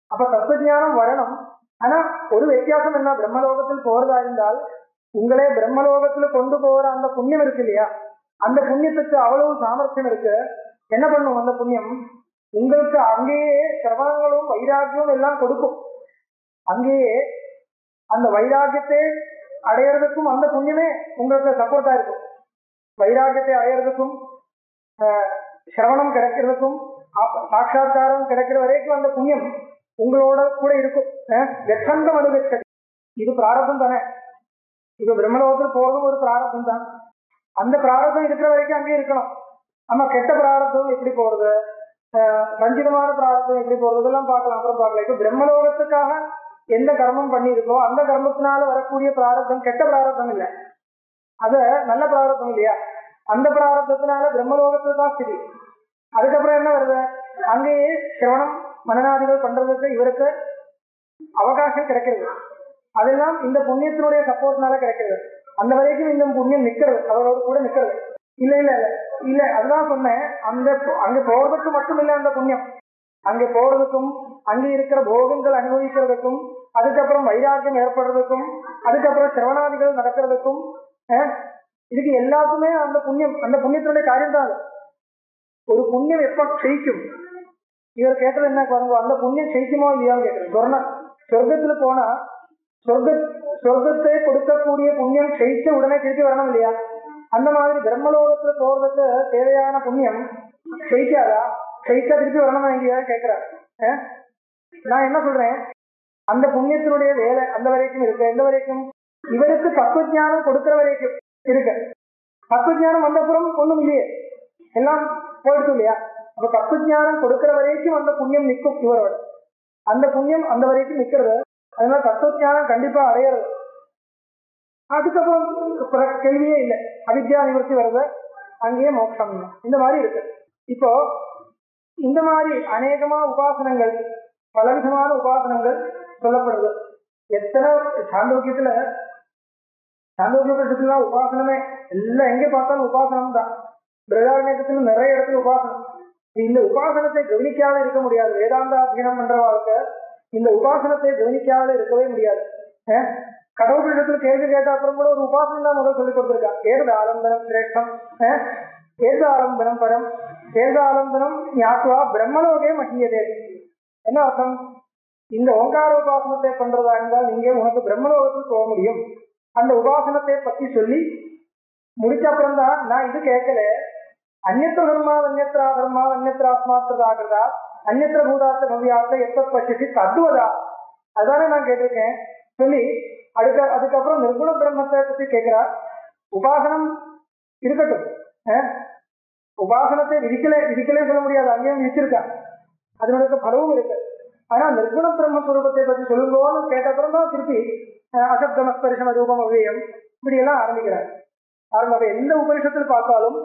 அப்ப தத்துவஞானம் வரணும் ஆனா ஒரு வித்தியாசம் என்ன பிரம்மலோகத்தில் போறதா இருந்தால் உங்களே பிரம்மலோகத்துல கொண்டு போற அந்த புண்ணியம் இருக்கு இல்லையா அந்த புண்ணியத்துக்கு அவ்வளவு சாமர்த்தியம் இருக்கு என்ன பண்ணும் அந்த புண்ணியம் உங்களுக்கு அங்கேயே சிரவணங்களும் வைராக்கியம் எல்லாம் கொடுக்கும் அங்கேயே அந்த வைராக்கியத்தை அடையிறதுக்கும் அந்த புண்ணியமே உங்களுக்கு சப்போர்ட்டா இருக்கும் வைராக்கியத்தை அடையிறதுக்கும் ஆஹ், சிரவணம் கிடைக்கிறதுக்கும் ஆப்- சாட்சா்காரம் கிடைக்கிற வரைக்கும் அந்த புண்ணியம் உங்களோட கூட இருக்கும் வெற்றங்கம் அனுபவிச்சது இது பிராரதம் தானே இப்ப பிரம்மலோகத்தில் போறதும் ஒரு பிராரதம் தான் அந்த பிராரதம் இருக்கிற வரைக்கும் அங்கேயே இருக்கணும் ஆமா கெட்ட பிராரதம் எப்படி போறது ஆஹ், சஞ்சிதமான பிராரதம் எப்படி போறது இதெல்லாம் பார்க்கலாம் அப்புறம் பார்க்கலாம் இப்ப பிரம்மலோகத்துக்காக எந்த கர்மம் பண்ணியிருக்கோ அந்த கர்மத்தினால வரக்கூடிய பிராரதம் கெட்ட பிராரதம் இல்லை அது நல்ல பிராரதம் இல்லையா அந்த பிராரதத்தினால பிரம்மலோகத்துல தான் ஸ்திதி அதுக்கப்புறம் என்ன வருது அங்கேயே சிரவணம் மனநாதிகள் பண்றதுக்கு இவருக்கு அவகாசம் கிடைக்கிறது அதெல்லாம் இந்த புண்ணியத்தினுடைய சப்போர்ட்னால கிடைக்கிறது அந்த வரைக்கும் இந்த புண்ணியம் நிக்கிறது அவரோட கூட நிக்கிறது இல்ல இல்ல இல்ல இல்ல அதுதான் சொன்னேன் அந்த அங்க போறதுக்கு மட்டும் இல்ல அந்த புண்ணியம் அங்க போறதுக்கும் அங்க இருக்கிற போகங்கள் அனுபவிக்கிறதுக்கும் அதுக்கப்புறம் வைராக்கியம் ஏற்படுறதுக்கும் அதுக்கப்புறம் சிரவணாதிகள் நடக்கிறதுக்கும் அஹ், இதுக்கு எல்லாத்துமே அந்த புண்ணியம் அந்த புண்ணியத்தினுடைய காரியம் தான் அது ஒரு புண்ணியம் எப்ப க்ஷயிக்கும் இவர் கேட்டது என்ன பாருங்க அந்த புண்ணியம் க்ஷயிக்குமோ இல்லையான்னு கேட்கறது சொர்ண சொர்க்கத்துல போனா சொர்க்க சொர்க்கத்தை கொடுக்கக்கூடிய புண்ணியம் க்ஷயிச்ச உடனே திருப்பி வரணும் இல்லையா அந்த மாதிரி பிரம்மலோகத்துல போறதுக்கு தேவையான புண்ணியம் க்ஷயிக்காதா க்ஷயிச்சா திருப்பி வரணும் இல்லையா கேட்கிறார் அஹ்? நான் என்ன சொல்றேன் அந்த புண்ணியத்தினுடைய வேலை அந்த வரைக்கும் இருக்கு எந்த வரைக்கும் இவருக்கு தத்துவஞானம் கொடுக்கிற வரைக்கும் இருக்கு தத்துவஞானம் வந்தப்புறம் ஒண்ணும் இல்லையே எல்லாம் போயிடுச்சு இல்லையா அப்ப தத்துவஞானம் கொடுக்கிற வரைக்கும் அந்த புண்ணியம் நிற்கும் இவரோட அந்த புண்ணியம் அந்த வரைக்கும் நிக்கிறது அதனால தத்துவஞானம் கண்டிப்பா அடையிறது அதுக்கப்புறம் பிற- கேள்வியே இல்லை அவித்யா நிவர்த்தி வருது அங்கேயே மோட்சம் இந்த மாதிரி இருக்கு இப்போ இந்த மாதிரி அநேகமா உபாசனங்கள் பலவிதமான உபாசனங்கள் சொல்லப்படுது எத்தனை சாந்தோக்கியத்துல சாந்தோக்கிய உபாசனமே எல்லாம் எங்க பார்த்தாலும் உபாசனம் தான் பிரதாரண்யத்துல நிறைய இடத்துல உபாசனம் இந்த உபாசனத்தை கவனிக்காத இருக்க முடியாது வேதாந்த அத்தியனம் பண்ற வாழ்க்கை இந்த உபாசனத்தை கவனிக்காத இருக்கவே முடியாது அஹ் கடவுள் இடத்துல கேள்வி கேட்ட அப்புறம் கூட ஒரு உபாசனம் தான் முதல் சொல்லி கொடுத்திருக்கா ஏது ஆலம்பனம் சிரேஷ்டம் அஹ் ஏது ஆலம்பனம் பரம் ஏது ஆலம்பனம் ஞாத்துவா பிரம்மலோகே மகியதே என்ன அர்த்தம் இந்த ஓங்கார உபாசனத்தை பண்றதா இருந்தால் நீங்க உனக்கு பிரம்மலோகத்துக்கு போக முடியும் அந்த உபாசனத்தை பத்தி சொல்லி முடிச்ச அப்புறம் தான் நான் இது கேட்கல அந்நத்திர தர்மா அந்நத்திரா தர்மா அந்நத்திர ஆத்மாத்திரதாகிறதா அந்நத்திர பூதாத்த பவியாத்த எப்ப பசிச்சு தத்துவதா அதானே நான் கேட்டிருக்கேன் சொல்லி அடுக்க அதுக்கப்புறம் நிர்குண பிரம்மத்தை பத்தி கேட்கிறா உபாசனம் இருக்கட்டும் அஹ், உபாசனத்தை விதிக்கல விதிக்கலே சொல்ல முடியாது அங்கேயும் விதிச்சிருக்கா அதனுடைய பலவும் இருக்கு ஆனா நிர்குண பிரம்மஸ்வரூபத்தை பத்தி சொல்லுங்கன்னு கேட்ட அப்புறம் தான் திருப்பி அஹ், அசப்தமஸ்பரிசம ரூபம் அவ்வியம் இப்படி எல்லாம் ஆரம்பிக்கிறார் ஆரம்ப அப்ப எந்த உபனிஷத்தில் பார்த்தாலும்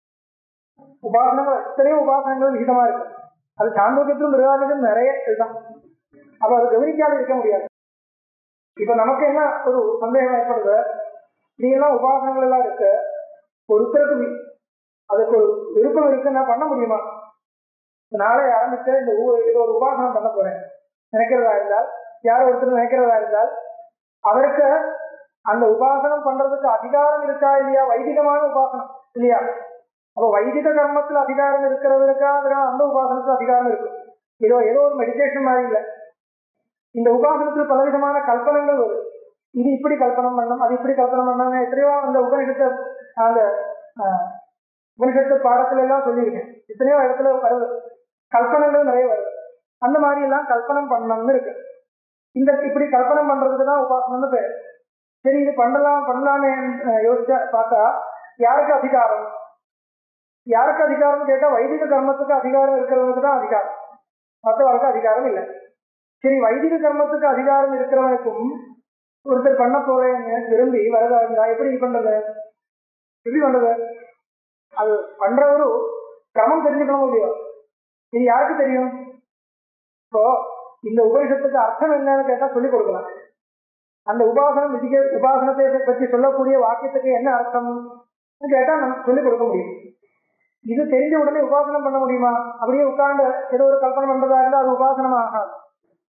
உபாசனங்கள் எத்தனையோ உபாசனங்கள் விகிதமா இருக்கு அது சாந்தோக்கியத்திலும் மிருகாதிலும் நிறைய இதுதான் அப்ப அது கவனிக்காத இருக்க முடியாது இப்ப நமக்கு என்ன ஒரு சந்தேகம் ஏற்படுது நீங்கெல்லாம் உபாசனங்கள் எல்லாம் இருக்கு ஒருத்தருக்கு வி- அதுக்கு ஒரு விருப்பம் இருக்குன்னா பண்ண முடியுமா நாளை ஆரம்பிச்சு இந்த ஊ- இது ஒரு உபாசனம் பண்ண போறேன் நினைக்கிறதா இருந்தால் யாரோ ஒருத்தர் நினைக்கிறதா இருந்தால் அவருக்கு அந்த உபாசனம் பண்றதுக்கு அதிகாரம் இருக்கா இல்லையா வைதிகமான உபாசனம் இல்லையா அப்ப வைதிக கர்மத்துல அதிகாரம் இருக்கிறதுக்கா அந்த உபாசனத்துல அதிகாரம் இருக்கு ஏதோ ஏதோ ஒரு மெடிடேஷன் மாதிரி இல்ல இந்த உபாசனத்துல பலவிதமான கல்பனங்கள் வரும் இது இப்படி கல்பனம் பண்ணணும் அது இப்படி கல்பனம் பண்ணணும் எத்தனையோ அந்த உபனிஷத்தை அந்த ஆஹ், உபனிஷத்து பாடத்துல எல்லாம் சொல்லியிருக்கேன் எத்தனையோ இடத்துல வருது கல்பனங்கள் நிறைய வருது அந்த மாதிரி எல்லாம் கல்பனம் பண்ணணும்னு இருக்கு இந்த இப்படி கல்பனம் பண்றதுக்கு தான் உபாசனம்னு பேர் சரி இது பண்ணலாம் பண்ணலாம்னு அஹ், யோசிச்சா பார்த்தா யாருக்கு அதிகாரம் யாருக்கு அதிகாரம் கேட்டா வைதிக கர்மத்துக்கு அதிகாரம் இருக்கிறவனுக்கு தான் அதிகாரம் மற்றவருக்கு அதிகாரம் இல்லை சரி வைதிக கர்மத்துக்கு அதிகாரம் இருக்கிறவனுக்கும் ஒருத்தர் பண்ண போறேன்னு விரும்பி வரதா இருந்தா எப்படி பண்றது எப்படி பண்றது அது பண்றவரு கிரமம் தெரிஞ்சுக்கணும் இல்லையோ இது யாருக்கு தெரியும் இப்போ இந்த உபனிஷத்துக்கு அர்த்தம் என்னன்னு கேட்டா சொல்லிக் கொடுக்கலாம் அந்த உபாசனம் விதிக்க உபாசனத்தை பற்றி சொல்லக்கூடிய வாக்கியத்துக்கு என்ன அர்த்தம் கேட்டா நம்ம சொல்லிக் கொடுக்க முடியும் இது தெரிஞ்ச உடனே உபாசனம் பண்ண முடியுமா அப்படியே உட்கார்ந்து ஏதோ ஒரு கல்பனை பண்றதா இருந்தா அது உபாசனம் ஆகாது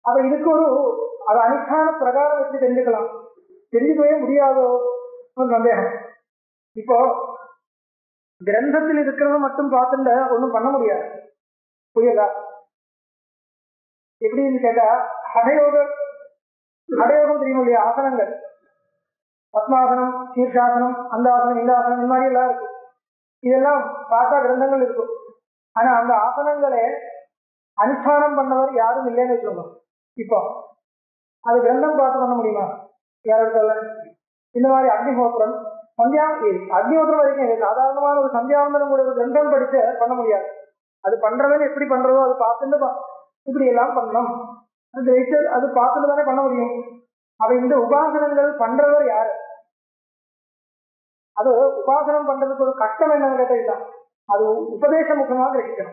அப்ப இதுக்கு ஒரு அது அனுஷ்டான பிரகாரம் வச்சு தெரிஞ்சுக்கலாம் தெரிஞ்சுக்கவே முடியாதோ ஒரு சந்தேகம் இப்போ கிரந்தத்தில் இருக்கிறத மட்டும் பார்த்துட்டு ஒண்ணும் பண்ண முடியாது புரியுதா எப்படின்னு கேட்டா ஹடயோக ஹடயோகம் தெரியும் இல்லையா ஆசனங்கள் பத்மாசனம் சீர்ஷாசனம் அந்த ஆசனம் இந்த ஆசனம் இந்த மாதிரி எல்லாம் இருக்கு இதெல்லாம் பார்த்தா கிரந்தங்கள் இருக்கும் ஆனா அந்த ஆசனங்களே அனுஷ்டானம் பண்ணவர் யாரும் இல்லைன்னு வச்சுக்கோங்க இப்போ அது கிரந்தம் பார்த்து பண்ண முடியுமா யாரோட இந்த மாதிரி அக்னிஹோத்திரம் சந்தியா அக்னிஹோத்திரம் வரைக்கும் இது சாதாரணமான ஒரு சந்தியாவந்தனம் கூட ஒரு கிரந்தம் படிச்சு பண்ண முடியாது அது பண்றவன் எப்படி பண்றதோ அது பார்த்துட்டு பா- இப்படி எல்லாம் பண்ணணும் அது கிரகிச்சு அது பார்த்துட்டு தானே பண்ண முடியும் அப்ப இந்த உபாசனங்கள் பண்றவர் யாரு அது உபாசனம் பண்றதுக்கு ஒரு கஷ்டம் என்னன்னு கேட்டா இதுதான் அது உபதேச முகமாக கிரகிக்கணும்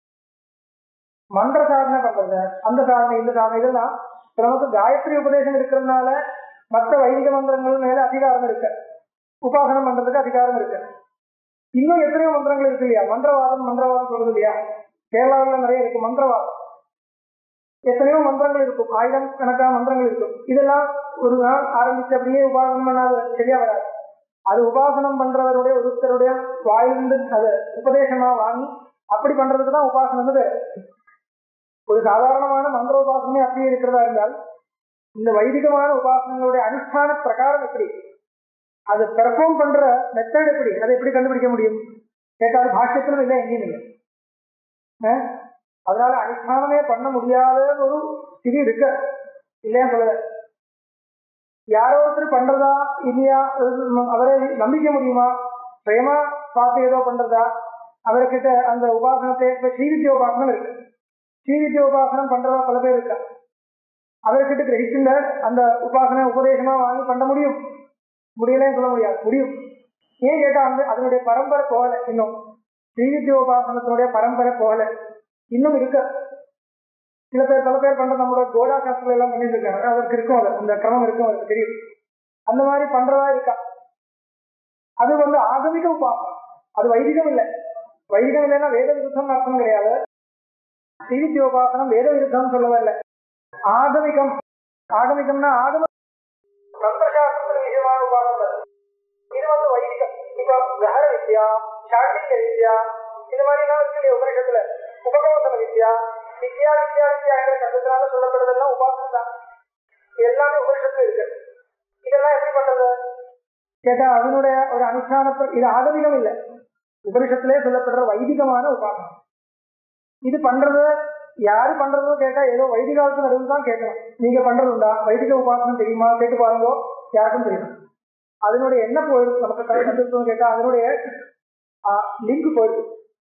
மந்திர சாதனை பண்றது அந்த சாதனை இந்த சாதனை இதெல்லாம் இப்ப நமக்கு காயத்ரி உபதேசம் இருக்கிறதுனால மற்ற வைதிக மந்திரங்கள் மேல அதிகாரம் இருக்கு உபாசனம் பண்றதுக்கு அதிகாரம் இருக்கு இன்னும் எத்தனையோ மந்திரங்கள் இருக்கு இல்லையா மந்திரவாதம் மந்திரவாதம் சொல்றது இல்லையா கேரளாவில் நிறைய இருக்கு மந்திரவாதம் எத்தனையோ மந்திரங்கள் இருக்கும் ஆயிரம் கணக்கான மந்திரங்கள் இருக்கும் இதெல்லாம் ஒரு நாள் ஆரம்பிச்சு அப்படியே உபாசனம் பண்ணாது சரியா வராது அது உபாசனம் பண்றவருடைய ஒருத்தருடைய வாயிலிருந்து அது உபதேசமா வாங்கி அப்படி பண்றதுக்கு தான் உபாசனம் பேர் ஒரு சாதாரணமான மந்திர உபாசனமே அப்படியே இருக்கிறதா இருந்தால் இந்த வைதிகமான உபாசனங்களுடைய அனுஷ்டான பிரகாரம் எப்படி அது பெர்ஃபார்ம் பண்ற மெத்தட் எப்படி அதை எப்படி கண்டுபிடிக்க முடியும் கேட்டால் பாஷ்யத்திலும் இல்லை எங்கேயும் இல்லை அஹ்? அதனால அனுஷ்டானமே பண்ண முடியாத ஒரு ஸ்திதி இருக்கு இல்லையா சொல்லல யாரோ ஒருத்தர் பண்றதா இல்லையா அது அவரை நம்பிக்க முடியுமா சுயமா பார்த்து ஏதோ பண்றதா அவர்கிட்ட அந்த உபாசனத்தை இப்ப ஸ்ரீவித்ய உபாசனம் இருக்கு ஸ்ரீவித்ய உபாசனம் பண்றதா பல பேர் இருக்கா அவர்கிட்ட கிரகிச்சுள்ள அந்த உபாசனை உபதேசமா வாங்கி பண்ண முடியும் முடியலன்னு சொல்ல முடியாது முடியும் ஏன் கேட்டா அந்த அதனுடைய பரம்பரை போகல இன்னும் ஸ்ரீவித்ய உபாசனத்தினுடைய பரம்பரை போகல இன்னும் இருக்கு சில பேர் பல பேர் பண்ற நம்மளோட கோடா சாஸ்திரம் எல்லாம் பண்ணிட்டு இருக்காங்க அதற்கு இருக்கும் அது அந்த கிரமம் இருக்கும் அதுக்கு தெரியும் அந்த மாதிரி பண்றதா இருக்கா அது வந்து ஆகமிக உபாசனம் அது வைதிகம் இல்லை வைதிகம் இல்லைன்னா வேத விருத்தம் அர்த்தம் கிடையாது ஸ்ரீவித்ய உபாசனம் வேத விருத்தம் சொல்லவே இல்லை ஆகமிகம் ஆகமிகம்னா ஆகம தந்திரசாஸ்திர விஷயமான உபாசனம் இது வந்து வைதிகம் இப்ப கிரகண வித்யா சாண்டில்ய வித்யா இது மாதிரி எல்லாம் இருக்கு இல்லையா உபனிஷத்துல உபகோசன வித்யா வித்யா வித்யா வித்யாங்கிற சப்தத்தினால சொல்லப்படுறதெல்லாம் உபாசனம் தான் இது எல்லாமே உபனிஷத்துல இருக்கு இதெல்லாம் எப்படி பண்றது கேட்டா அதனுடைய ஒரு அனுஷ்டான இது ஆகமிகம் இல்லை உபனிஷத்திலே சொல்லப்படுற வைதிகமான உபாசனம் இது பண்றது யாரு பண்றதோ கேட்டா ஏதோ வைதிகாலத்து நடுவில் தான் கேட்கணும் நீங்க பண்றது உண்டா வைதிக உபாசனம் தெரியுமா கேட்டு பாருங்க யாருக்கும் தெரியும் அதனுடைய என்ன போயிடும் நமக்கு கல்வி கேட்டா அதனுடைய லிங்க் போயிடும்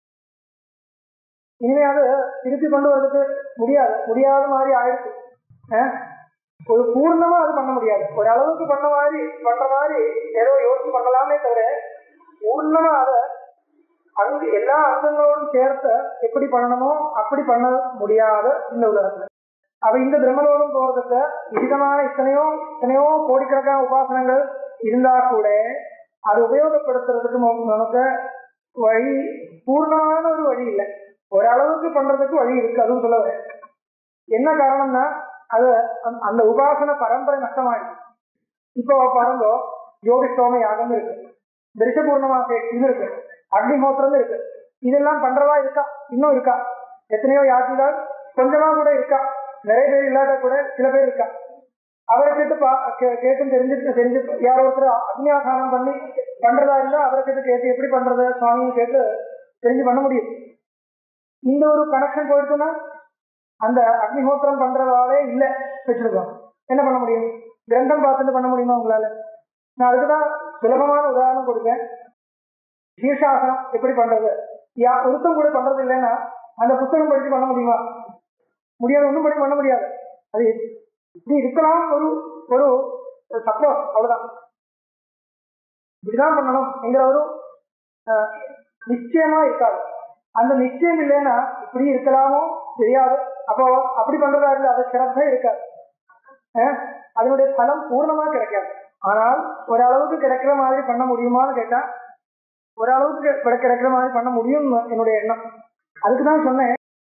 இனிமே அது திருப்பி கொண்டு வரதுக்கு முடியாது முடியாத மாதிரி ஆயிடுச்சு அஹ்? ஒரு பூர்ணமா அது பண்ண முடியாது ஒரு அளவுக்கு பண்ண மாதிரி பண்ற மாதிரி ஏதோ யோசிச்சு பண்ணலாமே தவிர பூர்ணமா அதை அங்கு எல்லா அங்கங்களோடும் சேர்த்த எப்படி பண்ணணுமோ அப்படி பண்ண முடியாத இந்த உலகத்துல அப்ப இந்த பிரம்மலோகம் போறதுக்கு விதமான இத்தனையோ இத்தனையோ கோடிக்கணக்கான உபாசனங்கள் இருந்தா கூட அது உபயோகப்படுத்துறதுக்கு நமக்கு நமக்கு வழி பூர்ணமான ஒரு வழி இல்லை ஓரளவுக்கு பண்றதுக்கு வழி இருக்கு அதுவும் சொல்ல வரேன் என்ன காரணம்னா அது அந்த- அந்த உபாசன பரம்பரை நஷ்டமாயிடுச்சு இப்போ பாருங்க ஜோதிஷ்டோம யாகம் இருக்கு தரிசபூர்ணமாக இது இருக்கு அக்னிஹோத்திரம் இருக்கு இதெல்லாம் பண்றதா இருக்கா இன்னும் இருக்கா எத்தனையோ யாத்திகள் கொஞ்சமா கூட இருக்கா நிறைய பேர் இல்லாத கூட சில பேர் இருக்கா அவரை கேட்டு பா கே- கேட்டும் தெரிஞ்சு தெரிஞ்சு யாரோ ஒருத்தர் அக்னியாசானம் பண்ணி பண்றதா இருந்தா அவரை கேட்டு கேட்டு எப்படி பண்றது சுவாமின்னு கேட்டு தெரிஞ்சு பண்ண முடியும் இந்த ஒரு கனெக்ஷன் போயிடுச்சுன்னா அந்த அக்னிஹோத்திரம் பண்றதாலே இல்ல வச்சிருக்கோம் என்ன பண்ண முடியும் கிரந்தம் பார்த்துட்டு பண்ண முடியுமா உங்களால நான் அதுக்குதான் சுலபமான உதாரணம் கொடுக்கேன் சீர்ஷாசனம் எப்படி பண்றது யா ஒருத்தம் கூட பண்றது இல்லைன்னா அந்த புத்தகம் படிச்சு பண்ண முடியுமா முடியாது ஒன்றும் படி பண்ண முடியாது அது இப்படி இருக்கலாம் ஒரு ஒரு சப்போஸ் அவ்வளவுதான் இப்படிதான் பண்ணணும் என்கிற ஒரு அஹ், நிச்சயமா இருக்காது அந்த நிச்சயம் இல்லைன்னா இப்படி இருக்கலாமோ தெரியாது அப்போ அப்படி பண்றதா இருந்தா அது சிறப்பே இருக்காது அஹ், அதனுடைய பலம் பூர்ணமா கிடைக்காது ஆனால் ஓரளவுக்கு கிடைக்கிற மாதிரி பண்ண முடியுமான்னு கேட்டா ஓரளவுக்கு கிடை- கிடைக்கிற மாதிரி பண்ண முடியும் என்னுடைய எண்ணம் அதுக்கு தான் சொன்னேன்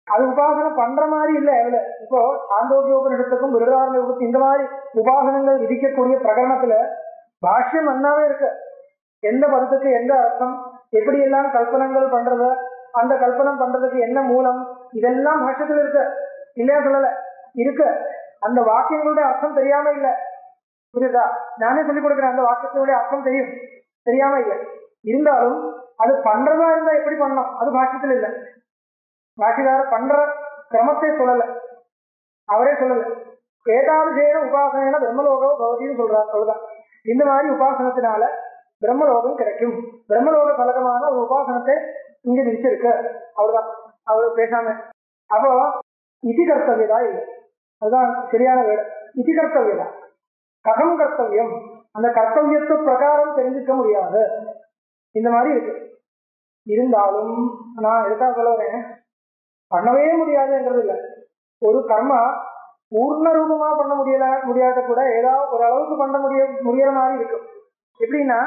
அது உபாசனை பண்ற மாதிரி இல்ல அதுல இப்போ சாந்தோக்கியோபனிடத்துக்கும் விருதாரண்யத்துக்கும் இந்த மாதிரி உபாசனங்கள் விதிக்கக்கூடிய பிரகரணத்துல பாஷ்யம் நன்னாவே இருக்கு எந்த பதத்துக்கு எந்த அர்த்தம் எப்படி எல்லாம் கல்பனங்கள் பண்றது அந்த கல்பனம் பண்றதுக்கு என்ன மூலம் இதெல்லாம் பாஷ்யத்துல இருக்கு இல்லையா சொல்லல இருக்கு அந்த வாக்கியங்களுடைய அர்த்தம் தெரியாம இல்ல புரியுதா நானே சொல்லிக் கொடுக்குறேன் அந்த வாக்கியத்தினுடைய அர்த்தம் தெரியும் தெரியாம இல்லை இருந்தாலும் அது பண்றதா இருந்தா எப்படி பண்ணணும் அது பாஷ்யத்துல இல்ல பாஷிகார பண்ற கிரமத்தை சொல்லல அவரே சொல்லல ஏதாவிசேன உபாசனைன பிரம்மலோகம் பவதின்னு சொல்றார் அவ்வளவுதான் இந்த மாதிரி உபாசனத்தினால பிரம்மலோகம் கிடைக்கும் பிரம்மலோக பலகமான ஒரு உபாசனத்தை இங்க விதிச்சிருக்கு அவ்வளவுதான் அவர் பேசாம அப்போ இதி கர்த்தவியதா இல்லை அதுதான் சரியான வேடு இதி கர்த்தவியதா கதம் கர்த்தவியம் அந்த கர்த்தவியத்து பிரகாரம் தெரிஞ்சுக்க முடியாது இந்த மாதிரி இருக்கு இருந்தாலும் நான் எதுக்காக சொல்ல வரேன் பண்ணவே முடியாதுங்கிறது இல்லை ஒரு கர்மா பூர்ண ரூபமா பண்ண முடியல முடியாத கூட ஏதாவது ஒரு அளவுக்கு பண்ண முடிய முடியற மாதிரி இருக்கும் எப்படின்னா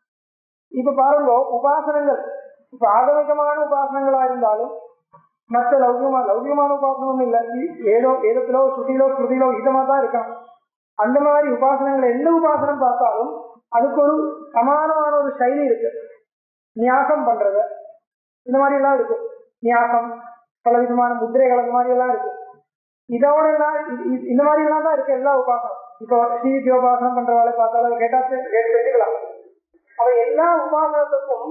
இப்ப பாருங்க உபாசனங்கள் இப்ப ஆகமிகமான உபாசனங்களா இருந்தாலும் மற்ற லௌகிகமான லௌகிகமான உபாசனம் இல்ல ஏதோ ஏதத்திலோ ஸ்ருதியிலோ ஸ்ருதியிலோ இதமா தான் இருக்கான் அந்த மாதிரி உபாசனங்கள் எந்த உபாசனம் பார்த்தாலும் அதுக்கு ஒரு சமானமான ஒரு சைலி இருக்கு நியாசம் பண்றது இந்த மாதிரி எல்லாம் இருக்கு நியாசம் பல விதமான முத்திரைகள் அந்த மாதிரி எல்லாம் இருக்கு இதோட எல்லாம் இ- இ- இந்த மாதிரி எல்லாம் தான் இருக்கு எல்லா உபாசனம் இப்போ ஸ்ரீ உபாசனம் பண்றவாளை பார்த்தாலும் கேட்டா தெ- கேட்டு தெரிஞ்சுக்கலாம் அவ எல்லா உபாசனத்துக்கும்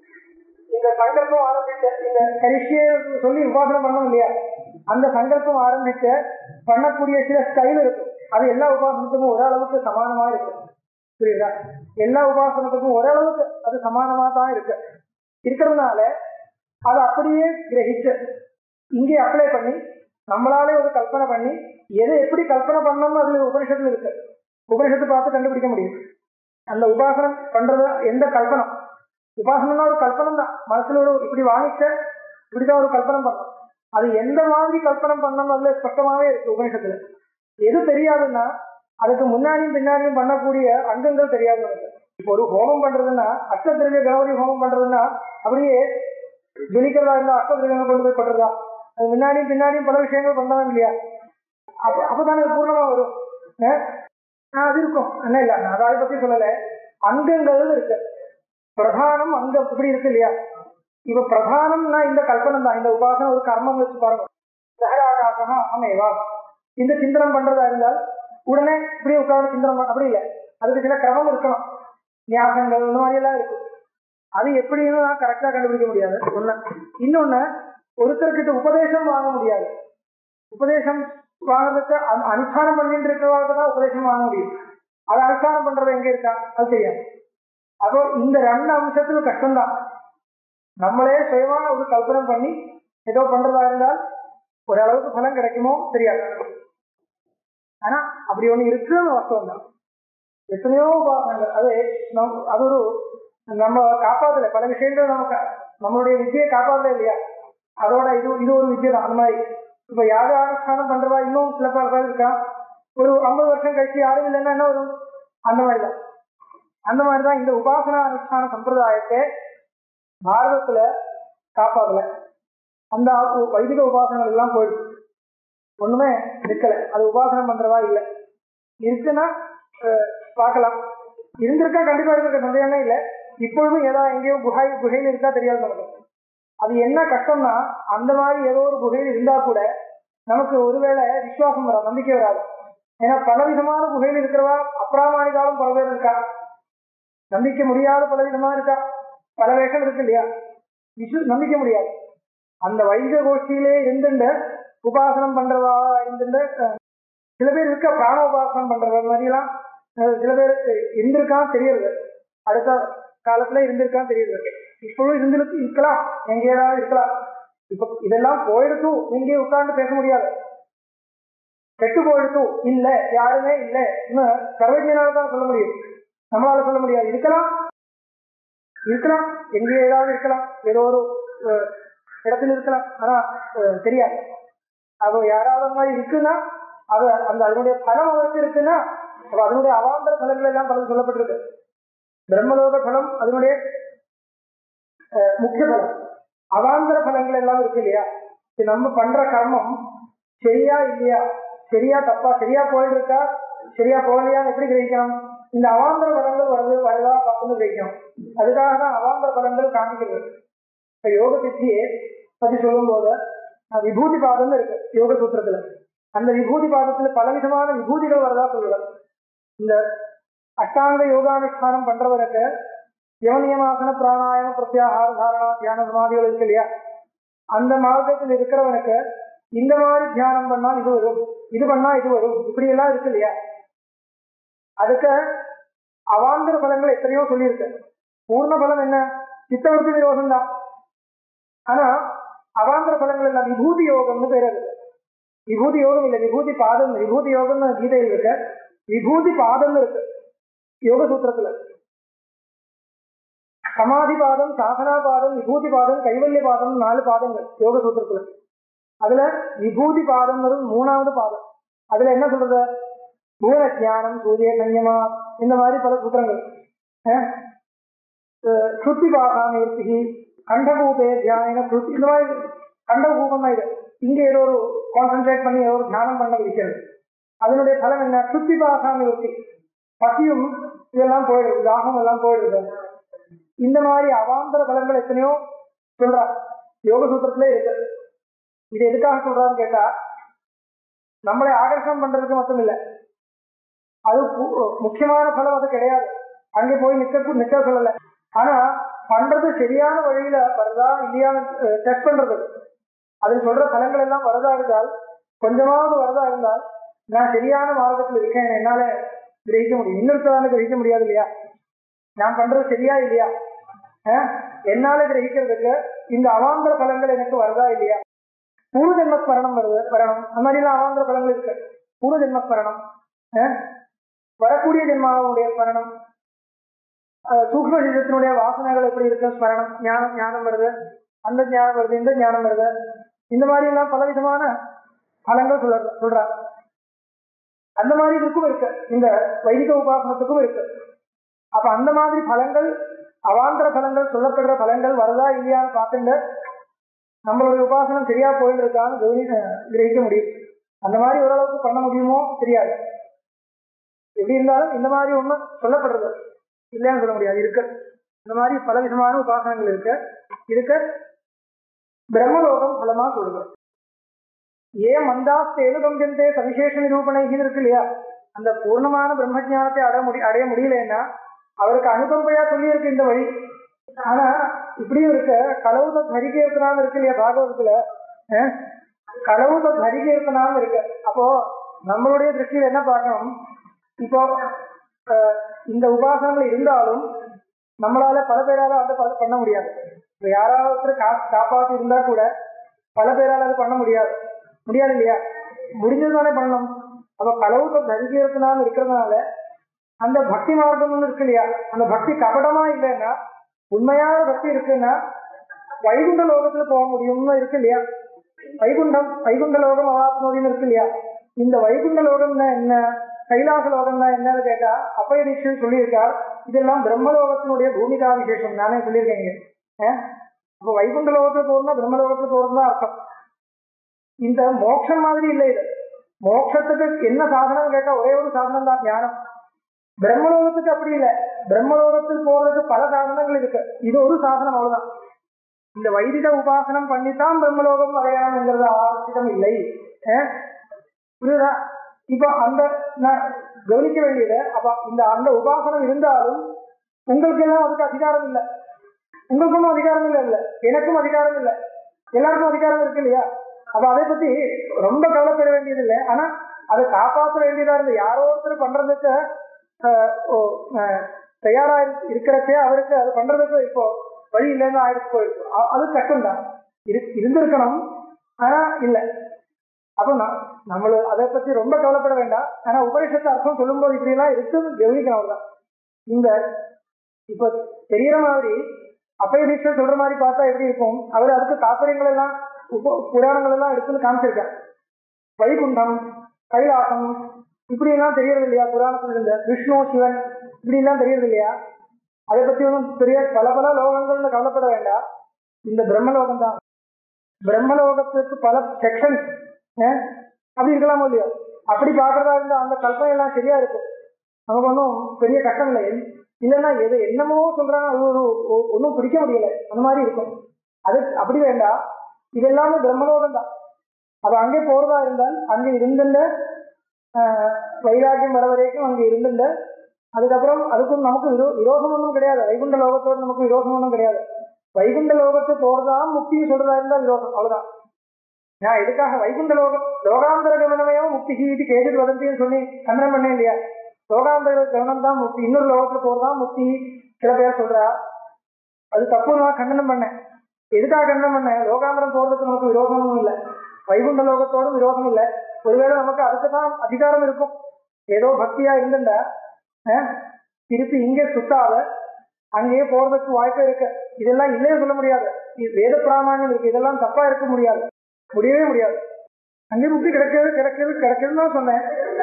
இந்த சங்கல்பம் ஆரம்பிச்ச இந்த கரிஷிய சொல்லி உபாசனம் பண்ணணும் இல்லையா அந்த சங்கல்பம் ஆரம்பிச்ச பண்ணக்கூடிய சில ஸ்டைல் இருக்கும் அது எல்லா உபாசனத்துக்கும் ஓரளவுக்கு சமானமா இருக்கு புரியுதா எல்லா உபாசனத்துக்கும் ஓரளவுக்கு அது சமானமா தான் இருக்கு இருக்கிறதுனால அதை அப்படியே கிரகிச்சு இங்கே அப்ளை பண்ணி நம்மளாலே ஒரு கல்பனை பண்ணி எதை எப்படி கல்பனை பண்ணணும்னு அதுல உபனிஷத்துல இருக்கு உபனிஷத்து பார்த்து கண்டுபிடிக்க முடியும் அந்த உபாசனம் பண்றது எந்த கல்பனம் உபாசனம்னா ஒரு கல்பனம் தான் மனசுல ஒரு இப்படி வாங்கிச்ச இப்படிதான் ஒரு கல்பனம் பண்ணணும் அது எந்த மாதிரி கல்பனம் பண்ணணும் அதுல ஸ்பஷ்டமாவே இருக்கு உபனிஷத்துல எது தெரியாதுன்னா அதுக்கு முன்னாடியும் பின்னாடியும் பண்ணக்கூடிய அங்கங்கள் தெரியாது நமக்கு இப்போ ஒரு ஹோமம் பண்றதுன்னா அஷ்டதிரவிய கணபதி ஹோமம் பண்றதுன்னா அப்படியே ஜொலிக்கிறதா இருந்தா அஷ்டதிரவியங்கள் கொண்டு போய் பண்றதா அது முன்னாடியும் பின்னாடியும் பல விஷயங்கள் பண்ணலாம் இல்லையா அப்ப அப்பதானே அது பூர்ணமா வரும் அஹ் ஆஹ் அது இருக்கும் என்ன இல்ல நான் அதை பத்தி சொல்லல அங்கங்கள் இருக்கு பிரதானம் அங்கம் இப்படி இருக்கு இல்லையா இப்ப பிரதானம்னா இந்த கல்பனம் தான் இந்த உபாசனம் ஒரு கர்மம் வச்சு பாருங்க சகராகாசம் அமேவா இந்த சிந்தனம் பண்றதா இருந்தால் உடனே இப்படி உட்கார்ந்து சிந்தனம் பண்ண- அப்படி இல்லை அதுக்கு சில கிரமம் இருக்கணும் ஞாபகங்கள் இந்த மாதிரி எல்லாம் இருக்கும் அது எப்படின்னு நான் கரெக்டா கண்டுபிடிக்க முடியாது ஒண்ணு இன்னொன்னு ஒருத்தர்கிட்ட உபதேசம் வாங்க முடியாது உபதேசம் வாங்குறதுக்கு அனு- அனுஷ்டானம் பண்ணிட்டு இருக்கிறவங்களுக்கு தான் உபதேசம் வாங்க முடியும் அது அனுஷ்டானம் பண்றது எங்க இருக்கா அது தெரியாது அப்போ இந்த ரெண்டு அம்சத்துல கஷ்டம்தான் நம்மளே சுயமா ஒரு கல்பனை பண்ணி ஏதோ பண்றதா இருந்தால் ஓரளவுக்கு பலன் கிடைக்குமோ தெரியாது ஆனா அப்படி ஒண்ணு இருக்குன்னு வாஸ்தவம் தான் எத்தனையோ உபாசனங்கள் அது நம் அது ஒரு நம்ம காப்பாத்தல பல விஷயங்கள் நம்ம கா- நம்மளுடைய வித்தியை காப்பாத்தல இல்லையா அதோட இது இது ஒரு வித்தியை தான் அந்த மாதிரி இப்ப யாக அனுஷ்டானம் பண்றதா இன்னும் சில பேர் பேர் இருக்கா ஒரு ஐம்பது வருஷம் கழிச்சு யாரும் இல்லைன்னா என்ன வரும் அந்த மாதிரி தான் அந்த மாதிரி தான் இந்த உபாசனா அனுஷ்டான சம்பிரதாயத்தை பாரதத்துல காப்பாத்தல அந்த உ- வைதிக உபாசனங்கள் எல்லாம் போயிடுச்சு ஒண்ணுமே இருக்கல அது உபாசனம் பண்றதா இல்லை இருக்குன்னா அஹ், பார்க்கலாம் இருந்திருக்கா கண்டிப்பா இருக்க சந்தேகமே இல்லை இப்பொழுதும் ஏதாவது எங்கேயோ குகை குகையில் இருக்கா தெரியாது நமக்கு அது என்ன கஷ்டம்னா அந்த மாதிரி ஏதோ ஒரு குகையில் இருந்தா கூட நமக்கு ஒருவேளை விசுவாசம் வராது நம்பிக்கை வராது ஏன்னா பலவிதமான குகையில் இருக்கிறவா அப்பிராமணிகாலும் பல பேர் இருக்கா நம்பிக்க முடியாத பல விதமா இருக்கா பல வேஷம் இருக்கு இல்லையா விசு நம்பிக்க முடியாது அந்த வைத்திய கோஷ்டியிலே இருந்துட்டு உபாசனம் பண்றவா இருந்துட்டு அஹ், சில பேர் இருக்க பிராண உபாசனம் பண்றவ மாதிரி எல்லாம் அஹ், சில பேர் இருந்திருக்கான் தெரியுது அடுத்த காலத்துல இருந்திருக்கான் தெரியுது இப்பவும் இருந்திருக்கு இருக்கலாம் எங்கேயாவது இருக்கலாம் இப்ப இதெல்லாம் போயிடுத்து நீங்க உட்கார்ந்து பேச முடியாது கெட்டு போயிடுத்து இல்ல யாருமே இல்ல சர்வஜனால தான் சொல்ல முடியும் நம்மளால சொல்ல முடியாது இருக்கலாம் இருக்கலாம் எங்கே ஏதாவது இருக்கலாம் ஏதோ ஒரு அஹ், இடத்துல இருக்கலாம் ஆனா அஹ், தெரியாது அது யாராவது அந்த மாதிரி இருக்குன்னா அது அந்த அதனுடைய பலம் அவருக்கு இருக்குன்னா அப்ப அதனுடைய அவாந்தர பலங்கள் எல்லாம் பலது சொல்லப்பட்டிருக்கு பிரம்மலோக பலம் அதனுடைய அஹ், முக்கிய பலம் அவாந்தர பலங்கள் எல்லாம் இருக்கு இல்லையா இது நம்ம பண்ற கர்மம் சரியா இல்லையா சரியா தப்பா சரியா போயிட்டு இருக்கா சரியா போகலையான்னு எப்படி கிரகிக்கணும் இந்த அவாந்தர பலங்கள் வருது வருதா பார்த்து கிரகிக்கணும் அதுக்காக தான் அவாந்தர பலங்கள் காமிக்கிறது இப்ப யோக சித்தியை பத்தி சொல்லும் போது அஹ், விபூதி பாதம்னு இருக்கு யோக சூத்திரத்துல அந்த விபூதி பாதத்துல பலவிதமான விபூதிகள் வரதா சொல்லுவார் இந்த அஷ்டாங்க யோகானுஷ்டானம் பண்றவருக்கு யவனியமாசன பிராணாயாம பிரத்யாகார தாரணா தியான சமாதிகள் இருக்கு இல்லையா அந்த மார்க்கத்தில் இருக்கிறவனுக்கு இந்த மாதிரி தியானம் பண்ணா இது வரும் இது பண்ணா இது வரும் இப்படி எல்லாம் இருக்கு இல்லையா அதுக்கு அவாந்தர பலங்கள் எத்தனையோ சொல்லியிருக்கு பூர்ண பலம் என்ன சித்தவர்த்தி நிரோதம் தான் ஆனா அவாந்தர பலங்கள் எல்லாம் விபூதி யோகம்னு பேர் அது விபூதி யோகம் இல்ல விபூதி பாதம் விபூதி யோகம்னு கீதையில் இருக்கு விபூதி பாதம்னு இருக்கு யோக சூத்திரத்துல சமாதி பாதம் சாதனா பாதம் விபூதி பாதம் கைவல்ய பாதம் நாலு பாதங்கள் யோக சூத்திரத்துல அதுல விபூதி பாதம்ங்கிறது மூணாவது பாதம் அதுல என்ன சொல்றது பூன ஞானம் சூரிய சையமா இந்த மாதிரி பல சூத்திரங்கள் அஹ் அஹ் ஸ்ருதி பாகாநிவர்த்தி கண்டகூபே தியான ஸ்ருதி இந்த மாதிரி கண்டகூபம் தான் இது இங்க ஏதோ ஒரு கான்சென்ட்ரேட் பண்ணி ஏதோ ஒரு தியானம் பண்ண இருக்கிறது அதனுடைய பலன் என்ன ஸ்ருதி பாகாநிவர்த்தி பசியும் இதெல்லாம் போயிடுது தாகம் எல்லாம் போயிடுது இந்த மாதிரி அவாந்தர பலங்கள் எத்தனையோ சொல்றா யோக சூத்திரத்திலே இருக்கு இது எதுக்காக சொல்றான்னு கேட்டா நம்மளை ஆகர்ஷணம் பண்றதுக்கு மட்டும் இல்ல அது பு- முக்கியமான பலம் அது கிடையாது அங்கே போய் நிக்க நிக்க சொல்லல ஆனா பண்றது சரியான வழியில வருதா இல்லையான்னு டெஸ்ட் பண்றது அதில் சொல்ற பலங்கள் எல்லாம் வருதா இருந்தால் கொஞ்சமாவது வருதா இருந்தால் நான் சரியான மார்க்கத்தில் இருக்கேன் என்னால கிரகிக்க முடியும் இன்னொருத்தரால கிரகிக்க முடியாது இல்லையா நான் பண்றது சரியா இல்லையா அஹ்? என்னால கிரகிக்கிறதுக்கு இந்த அவாந்தர பலங்கள் எனக்கு வருதா இல்லையா பூர்வ ஜென்மஸ்மரணம் வருது வரணும் அந்த மாதிரி எல்லாம் அவாந்தர பலங்கள் இருக்கு பூர்வ ஜென்மஸ்மரணம் அஹ்? வரக்கூடிய ஜென்மாவுடைய ஸ்மரணம் அஹ் சூக்ஷ்ம சரீரத்தினுடைய வாசனைகள் எப்படி இருக்கு ஸ்மரணம் ஞானம் ஞானம் வருது அந்த ஞானம் வருது இந்த ஞானம் வருது இந்த மாதிரி எல்லாம் பல விதமான பலங்கள் சொல்ற சொல்றாங்க அந்த மாதிரி இதுக்கும் இருக்கு இந்த வைதிக உபாசனத்துக்கும் இருக்கு அப்ப அந்த மாதிரி பலங்கள் அவாந்தர பலங்கள் சொல்லப்படுற பலங்கள் வருதா இல்லையான்னு பார்த்துட்டு நம்மளுடைய உபாசனம் சரியா போயிட்டு இருக்கான்னு கவனி அஹ் கிரகிக்க முடியும் அந்த மாதிரி ஓரளவுக்கு பண்ண முடியுமோ தெரியாது எப்படி இருந்தாலும் இந்த மாதிரி ஒண்ணு சொல்லப்படுறது இல்லைன்னு சொல்ல முடியாது இருக்கு இந்த மாதிரி பல விதமான உபாசனங்கள் இருக்கு இதுக்கு பிரம்மலோகம் பலமா சொல்றது ஏன் மந்தாஸ்தேனு கம்பியந்தே சவிசேஷ நிரூபணைகள் இருக்கு இல்லையா அந்த பூர்ணமான பிரம்மஜானத்தை அடைய முடி அடைய முடியலன்னா அவருக்கு அனுகம்பையா சொல்லி இருக்கு இந்த வழி ஆனா இப்படியும் இருக்க களவுத தரிகீர்த்தனான்னு இருக்கு இல்லையா பாகவதத்துல அஹ், களவுத தரிகீர்த்தனான்னு இருக்கு அப்போ நம்மளுடைய திருஷ்டியில என்ன பார்க்கணும் இப்போ அஹ், இந்த உபாசனங்கள் இருந்தாலும் நம்மளால பல பேரால அதை ப- பண்ண முடியாது இப்ப யாராவது ஒருத்தர் கா காப்பாத்தி இருந்தா கூட பல பேரால அது பண்ண முடியாது முடியாது இல்லையா முடிஞ்சது தானே பண்ணணும் அப்ப களவுத்த தரிகீர்த்தனான்னு இருக்கிறதுனால அந்த பக்தி மார்க்கம்னு இருக்கு இல்லையா அந்த பக்தி கபடமா இல்லைன்னா உண்மையான பக்தி இருக்குன்னா வைகுண்ட லோகத்துல போக முடியும்னு இருக்கு இல்லையா வைகுண்டம் வைகுண்ட லோகம் அவாத்மோதின்னு இருக்கு இல்லையா இந்த வைகுண்ட லோகம்னா என்ன கைலாச லோகம்னா என்னன்னு கேட்டா அப்பய தீட்சன் சொல்லியிருக்கார் இதெல்லாம் பிரம்மலோகத்தினுடைய பூமிகா விசேஷம் நானே சொல்லியிருக்கேங்க அஹ் அப்ப வைகுண்ட லோகத்துல போகணும்னா பிரம்மலோகத்துல போகணும் தான் அர்த்தம் இந்த மோட்சம் மாதிரி இல்லை இது மோட்சத்துக்கு என்ன சாதனம் கேட்டா ஒரே ஒரு சாதனம் தான் ஞானம் பிரம்மலோகத்துக்கு அப்படி இல்லை பிரம்மலோகத்தில் போறதுக்கு பல சாதனங்கள் இருக்கு இது ஒரு சாதனம் அவ்வளவுதான் இந்த வைதிக உபாசனம் பண்ணித்தான் பிரம்மலோகம் அடையணுங்கிறது அவசியம் இல்லை அஹ் புரியுதா இப்போ அந்த நான் கவனிக்க வேண்டியது அப்ப இந்த அந்த உபாசனம் இருந்தாலும் உங்களுக்கு எல்லாம் அதுக்கு அதிகாரம் இல்லை உங்களுக்கும் அதிகாரம் இல்லை இல்ல எனக்கும் அதிகாரம் இல்லை எல்லாருக்கும் அதிகாரம் இருக்கு இல்லையா அப்ப அதை பத்தி ரொம்ப கவலைப்பட வேண்டியது இல்லை ஆனா அதை காப்பாற்ற வேண்டியதா இருந்து யாரோ ஒருத்தர் பண்றதுக்கு ஆஹ், ஓ, ஆஹ், தயாரா இரு- இருக்கிறச்சே அவருக்கு அது பண்றதுக்கு இப்போ வழி இல்லைன்னு ஆயிடுச்சு போயிருக்கு அ- அது கஷ்டம்தான் இரு இருந்திருக்கணும் ஆனா இல்ல அப்ப நான் நம்மள அதை பத்தி ரொம்ப கவலைப்பட வேண்டாம் ஆனா உபனிஷத்து அர்த்தம் சொல்லும்போது இப்படி எல்லாம் இருக்குன்னு கவனிக்கணும் அவ்வளவுதான் இந்த இப்ப தெரியற மாதிரி அப்பய தீட்சை சொல்ற மாதிரி பார்த்தா எப்படி இருக்கும் அவர் அதுக்கு தாற்பயங்கள் எல்லாம் உப புராணங்கள் எல்லாம் எடுத்துன்னு காமிச்சிருக்கார் வைகுண்டம் கைலாசம் இப்படி எல்லாம் தெரியறது இல்லையா புராணத்துல இருந்த விஷ்ணு சிவன் இப்படி எல்லாம் தெரியறது இல்லையா அதை பத்தி ஒன்றும் பெரிய பல பல லோகங்கள்னு கவலைப்பட வேண்டாம் இந்த பிரம்மலோகம் தான் பிரம்மலோகத்துக்கு பல செக்ஷன்ஸ் அப்படி இருக்கலாமோ இல்லையோ அப்படி பாக்குறதா இருந்தா அந்த கல்பனை எல்லாம் சரியா இருக்கும் நமக்கு ஒன்றும் பெரிய கஷ்டம் இல்லை இல்லைன்னா எது என்னமோ சொல்றாங்க அது ஒரு ஒ- ஒண்ணும் பிடிக்க முடியல அந்த மாதிரி இருக்கும் அது அப்படி வேண்டாம் இது எல்லாமே பிரம்மலோகம் தான் அப்ப அங்கே போறதா இருந்தால் அங்கே இருந்துள்ள ஆஹ், வைராக்கியம் வர வரைக்கும் அங்கே இருந்துள்ள அதுக்கப்புறம் அதுக்கும் நமக்கு விரோ விரோதம் ஒன்றும் கிடையாது வைகுண்ட லோகத்தோடு நமக்கு விரோதம் ஒன்றும் கிடையாது வைகுண்ட லோகத்துக்கு போறதா முக்தின்னு சொல்றதா இருந்தா விரோதம் அவ்வளவுதான் நான் எதுக்காக வைகுண்ட லோகம் லோகாந்தர கவனமையும் முக்தி இது கேட்டு வதந்தின்னு சொல்லி கண்டனம் பண்ணேன் இல்லையா லோகாந்தர கவனம் தான் முக்தி இன்னொரு லோகத்துல போறதான் முக்தி சில பேர் சொல்றா அது தப்பு நான் கண்டனம் பண்ணேன் எதுக்காக கண்டனம் பண்ணேன் லோகாந்தரம் போறதுக்கு நமக்கு விரோதமும் இல்லை வைகுண்ட லோகத்தோடும் விரோதம் இல்லை ஒருவேளை நமக்கு அதுக்கு தான் அதிகாரம் இருக்கும் ஏதோ பக்தியா இருந்துட்டா அஹ், திருப்பி இங்கே சுத்தாத அங்கேயே போறதுக்கு வாய்ப்பு இருக்கு இதெல்லாம் இல்லைன்னு சொல்ல முடியாது இது வேத பிராமணியம் இருக்கு இதெல்லாம் தப்பா இருக்க முடியாது முடியவே முடியாது அங்கே முக்தி கிடைக்கிறது கிடைக்கிறது கிடைக்கிறதுன்னு தான் சொன்னேன்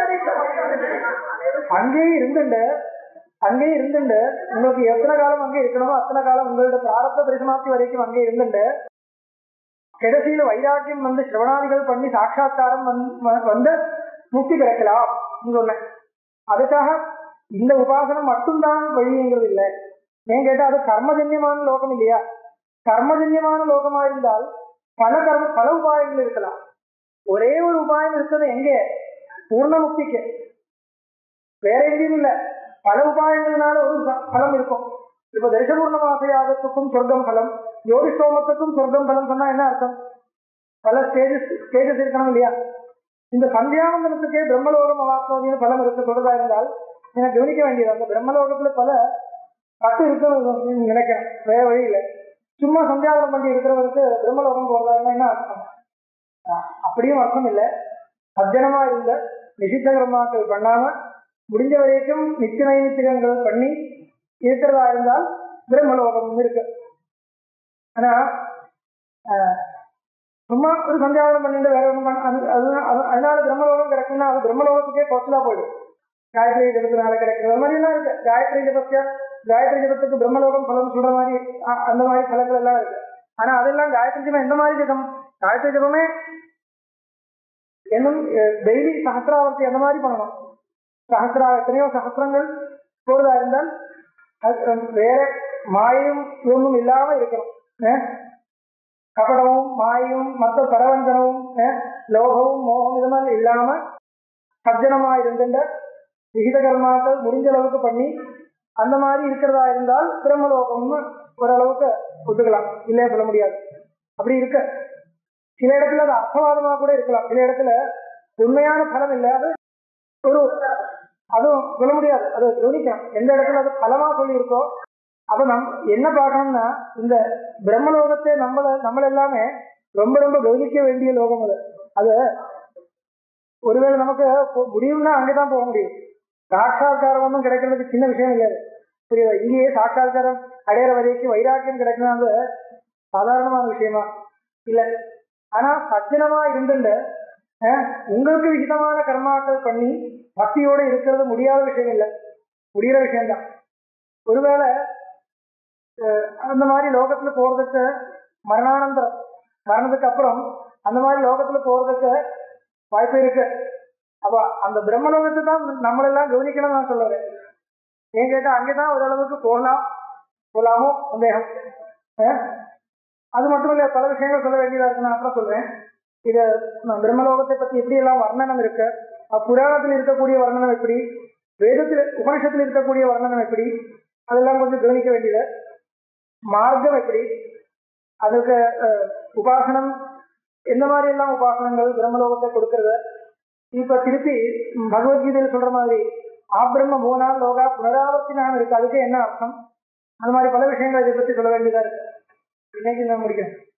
அங்கேயே இருந்துண்டு அங்கேயே இருந்துண்டு உங்களுக்கு எத்தனை காலம் அங்கே இருக்கணுமோ அத்தனை காலம் உங்களோட பிராரத்த பரிசமாப்தி வரைக்கும் அங்கே இருந்துண்டு கடைசியில வைராக்கியம் வந்து சிரவணாதிகள் பண்ணி சாட்சா்காரம் வந்து- வந்து முக்தி கிடைக்கலாம் சொன்னேன் அதுக்காக இந்த உபாசனம் மட்டும்தான் வழிங்கிறது இல்லை ஏன் கேட்டா அது கர்மஜன்யமான லோகம் இல்லையா கர்மஜன்யமான லோகமா இருந்தால் பல கர்ம பல உபாயங்கள் இருக்கலாம் ஒரே ஒரு உபாயம் இருக்கிறது எங்கே பூர்ண முக்திக்கு வேற எங்கேயும் இல்ல பல உபாயங்கள்னால ஒரு ச- பலம் இருக்கும் இப்ப தரிசபூர்ணமாச யாகத்துக்கும் சொர்க்கம் பலம் யோகி சோமத்துக்கும் சொர்க்கம் பலம் சொன்னா என்ன அர்த்தம் பல ஸ்டேஜஸ் ஸ்டேஜஸ் இருக்கணும் இல்லையா இந்த சந்தியாவந்தனத்துக்கே பிரம்மலோகம் மகாத்மாவின் பலம் இருக்க சொல்றதா இருந்தால் எனக்கு கவனிக்க வேண்டியது அந்த பிரம்மலோகத்துல பல பட்டு இருக்குன்னு நினைக்கிறேன் வேற வழி இல்லை சும்மா சந்தியாவனம் பண்ணி இருக்கிறவருக்கு பிரம்மலோகம் போறதா இருந்தா என்ன அர்த்தம் அஹ் அப்படியும் அர்த்தம் இல்லை சஜ்ஜனமா இருந்த நிஷித்த கர்மாக்கள் பண்ணாம முடிஞ்ச வரைக்கும் நித்திய நைமித்திகங்கள் பண்ணி இருக்கிறதா இருந்தால் பிரம்மலோகம் இருக்கு ஆனா அஹ், சும்மா ஒரு சந்தியாவனம் பண்ணிட்டு வேற ஒன்றும் பண்ண அது- அது- அது- அதனால பிரம்மலோகம் கிடைக்கும்னா அது பிரம்மலோகத்துக்கே கொச்சலா போயிடும் காயத்ரி ஜபத்தினால கிடைக்கிறது அது மாதிரி எல்லாம் இருக்கு காயத்ரி ஜபத்திய காயத்ரி ஜபத்துக்கு பிரம்மலோகம் பலம் சொல்ற மாதிரி அ- அந்த மாதிரி பலங்கள் எல்லாம் இருக்கு ஆனா அதெல்லாம் காயத்ரி ஜபம் எந்த மாதிரி ஜபம் காயத்ரி ஜபமே என்னும் டெய்லி சஹசிராவர்த்தி அந்த மாதிரி பண்ணணும் சஹசிரா எத்தனையோ சஹசிரங்கள் போறதா இருந்தால் அது அஹ், வேற மாயும் ஒன்றும் இல்லாம இருக்கணும் அஹ், கபடமும் மாயும் மற்ற பரவஞ்சனமும் அஹ், லோகமும் மோகம் இது மாதிரி இல்லாம சஜ்ஜனமா இருந்துட்ட விகித கர்மாக்கள் முடிஞ்ச அளவுக்கு பண்ணி அந்த மாதிரி இருக்கிறதா இருந்தால் பிரம்மலோகம்னு ஓரளவுக்கு ஒத்துக்கலாம் இல்லையே சொல்ல முடியாது அப்படி இருக்க சில இடத்துல அது அர்த்தவாதமா கூட இருக்கலாம் சில இடத்துல உண்மையான பலம் இல்லை அது ஒரு அதுவும் சொல்ல முடியாது அது கவனிக்கணும் எந்த இடத்துல அது பலமா சொல்லியிருக்கோ அப்ப நம் என்ன பார்க்கணும்னா இந்த பிரம்மலோகத்தை நம்மள நம்மள எல்லாமே ரொம்ப ரொம்ப கவனிக்க வேண்டிய லோகம் அது அது ஒருவேளை நமக்கு போ- முடியும்னா அங்கதான் போக முடியும் சாட்சா்காரம் ஒன்றும் கிடைக்கிறதுக்கு சின்ன விஷயம் இல்லை அது. புரியுதா இங்கேயே சாட்சா்காரம் அடையிற வரைக்கும் வைராக்கியம் கிடைக்கணும் அது சாதாரணமான விஷயமா இல்ல ஆனா சஜ்ஜனமா இருந்துட்டு அஹ், உங்களுக்கு விகிதமான கர்மாக்கள் பண்ணி பக்தியோட இருக்கிறது முடியாத விஷயம் இல்லை முடிகிற விஷயம்தான் ஒருவேளை அஹ், அந்த மாதிரி லோகத்துல போறதுக்கு மரணானந்தரம் மரணத்துக்கு அப்புறம் அந்த மாதிரி லோகத்துல போறதுக்கு வாய்ப்பு இருக்கு அப்ப அந்த பிரம்மலோகத்தை தான் நம்மளெல்லாம் கவனிக்கணும்னு நான் சொல்லுறேன் ஏன் கேட்டா அங்கதான் ஓரளவுக்கு போகலாம் போலாமோ சந்தேகம் அஹ்? அது மட்டும் இல்ல பல விஷயங்கள் சொல்ல வேண்டியதா இருக்கு நான் அப்புறம் சொல்றேன் இது நான் பிரம்மலோகத்தை பத்தி எப்படி எல்லாம் வர்ணனம் இருக்கு அஹ் புராணத்தில் இருக்கக்கூடிய வர்ணனம் எப்படி வேதத்தில் உபனிஷத்தில் இருக்கக்கூடிய வர்ணனம் எப்படி அதெல்லாம் கொஞ்சம் கவனிக்க வேண்டியது மார்க்கம் எப்படி அதுக்கு அஹ், உபாசனம் எந்த மாதிரி எல்லாம் உபாசனங்கள் பிரம்மலோகத்தை கொடுக்கறது இப்ப திருப்பி ம், பகவத்கீதையில் சொல்ற மாதிரி ஆபிரம்ம மூணா லோகா புனராவர்த்தினான்னு இருக்கு அதுக்கு என்ன அர்த்தம் அந்த மாதிரி பல விஷயங்கள் இதை பத்தி சொல்ல வேண்டியதா இருக்கு இன்னைக்கு நான் முடிக்கிறேன்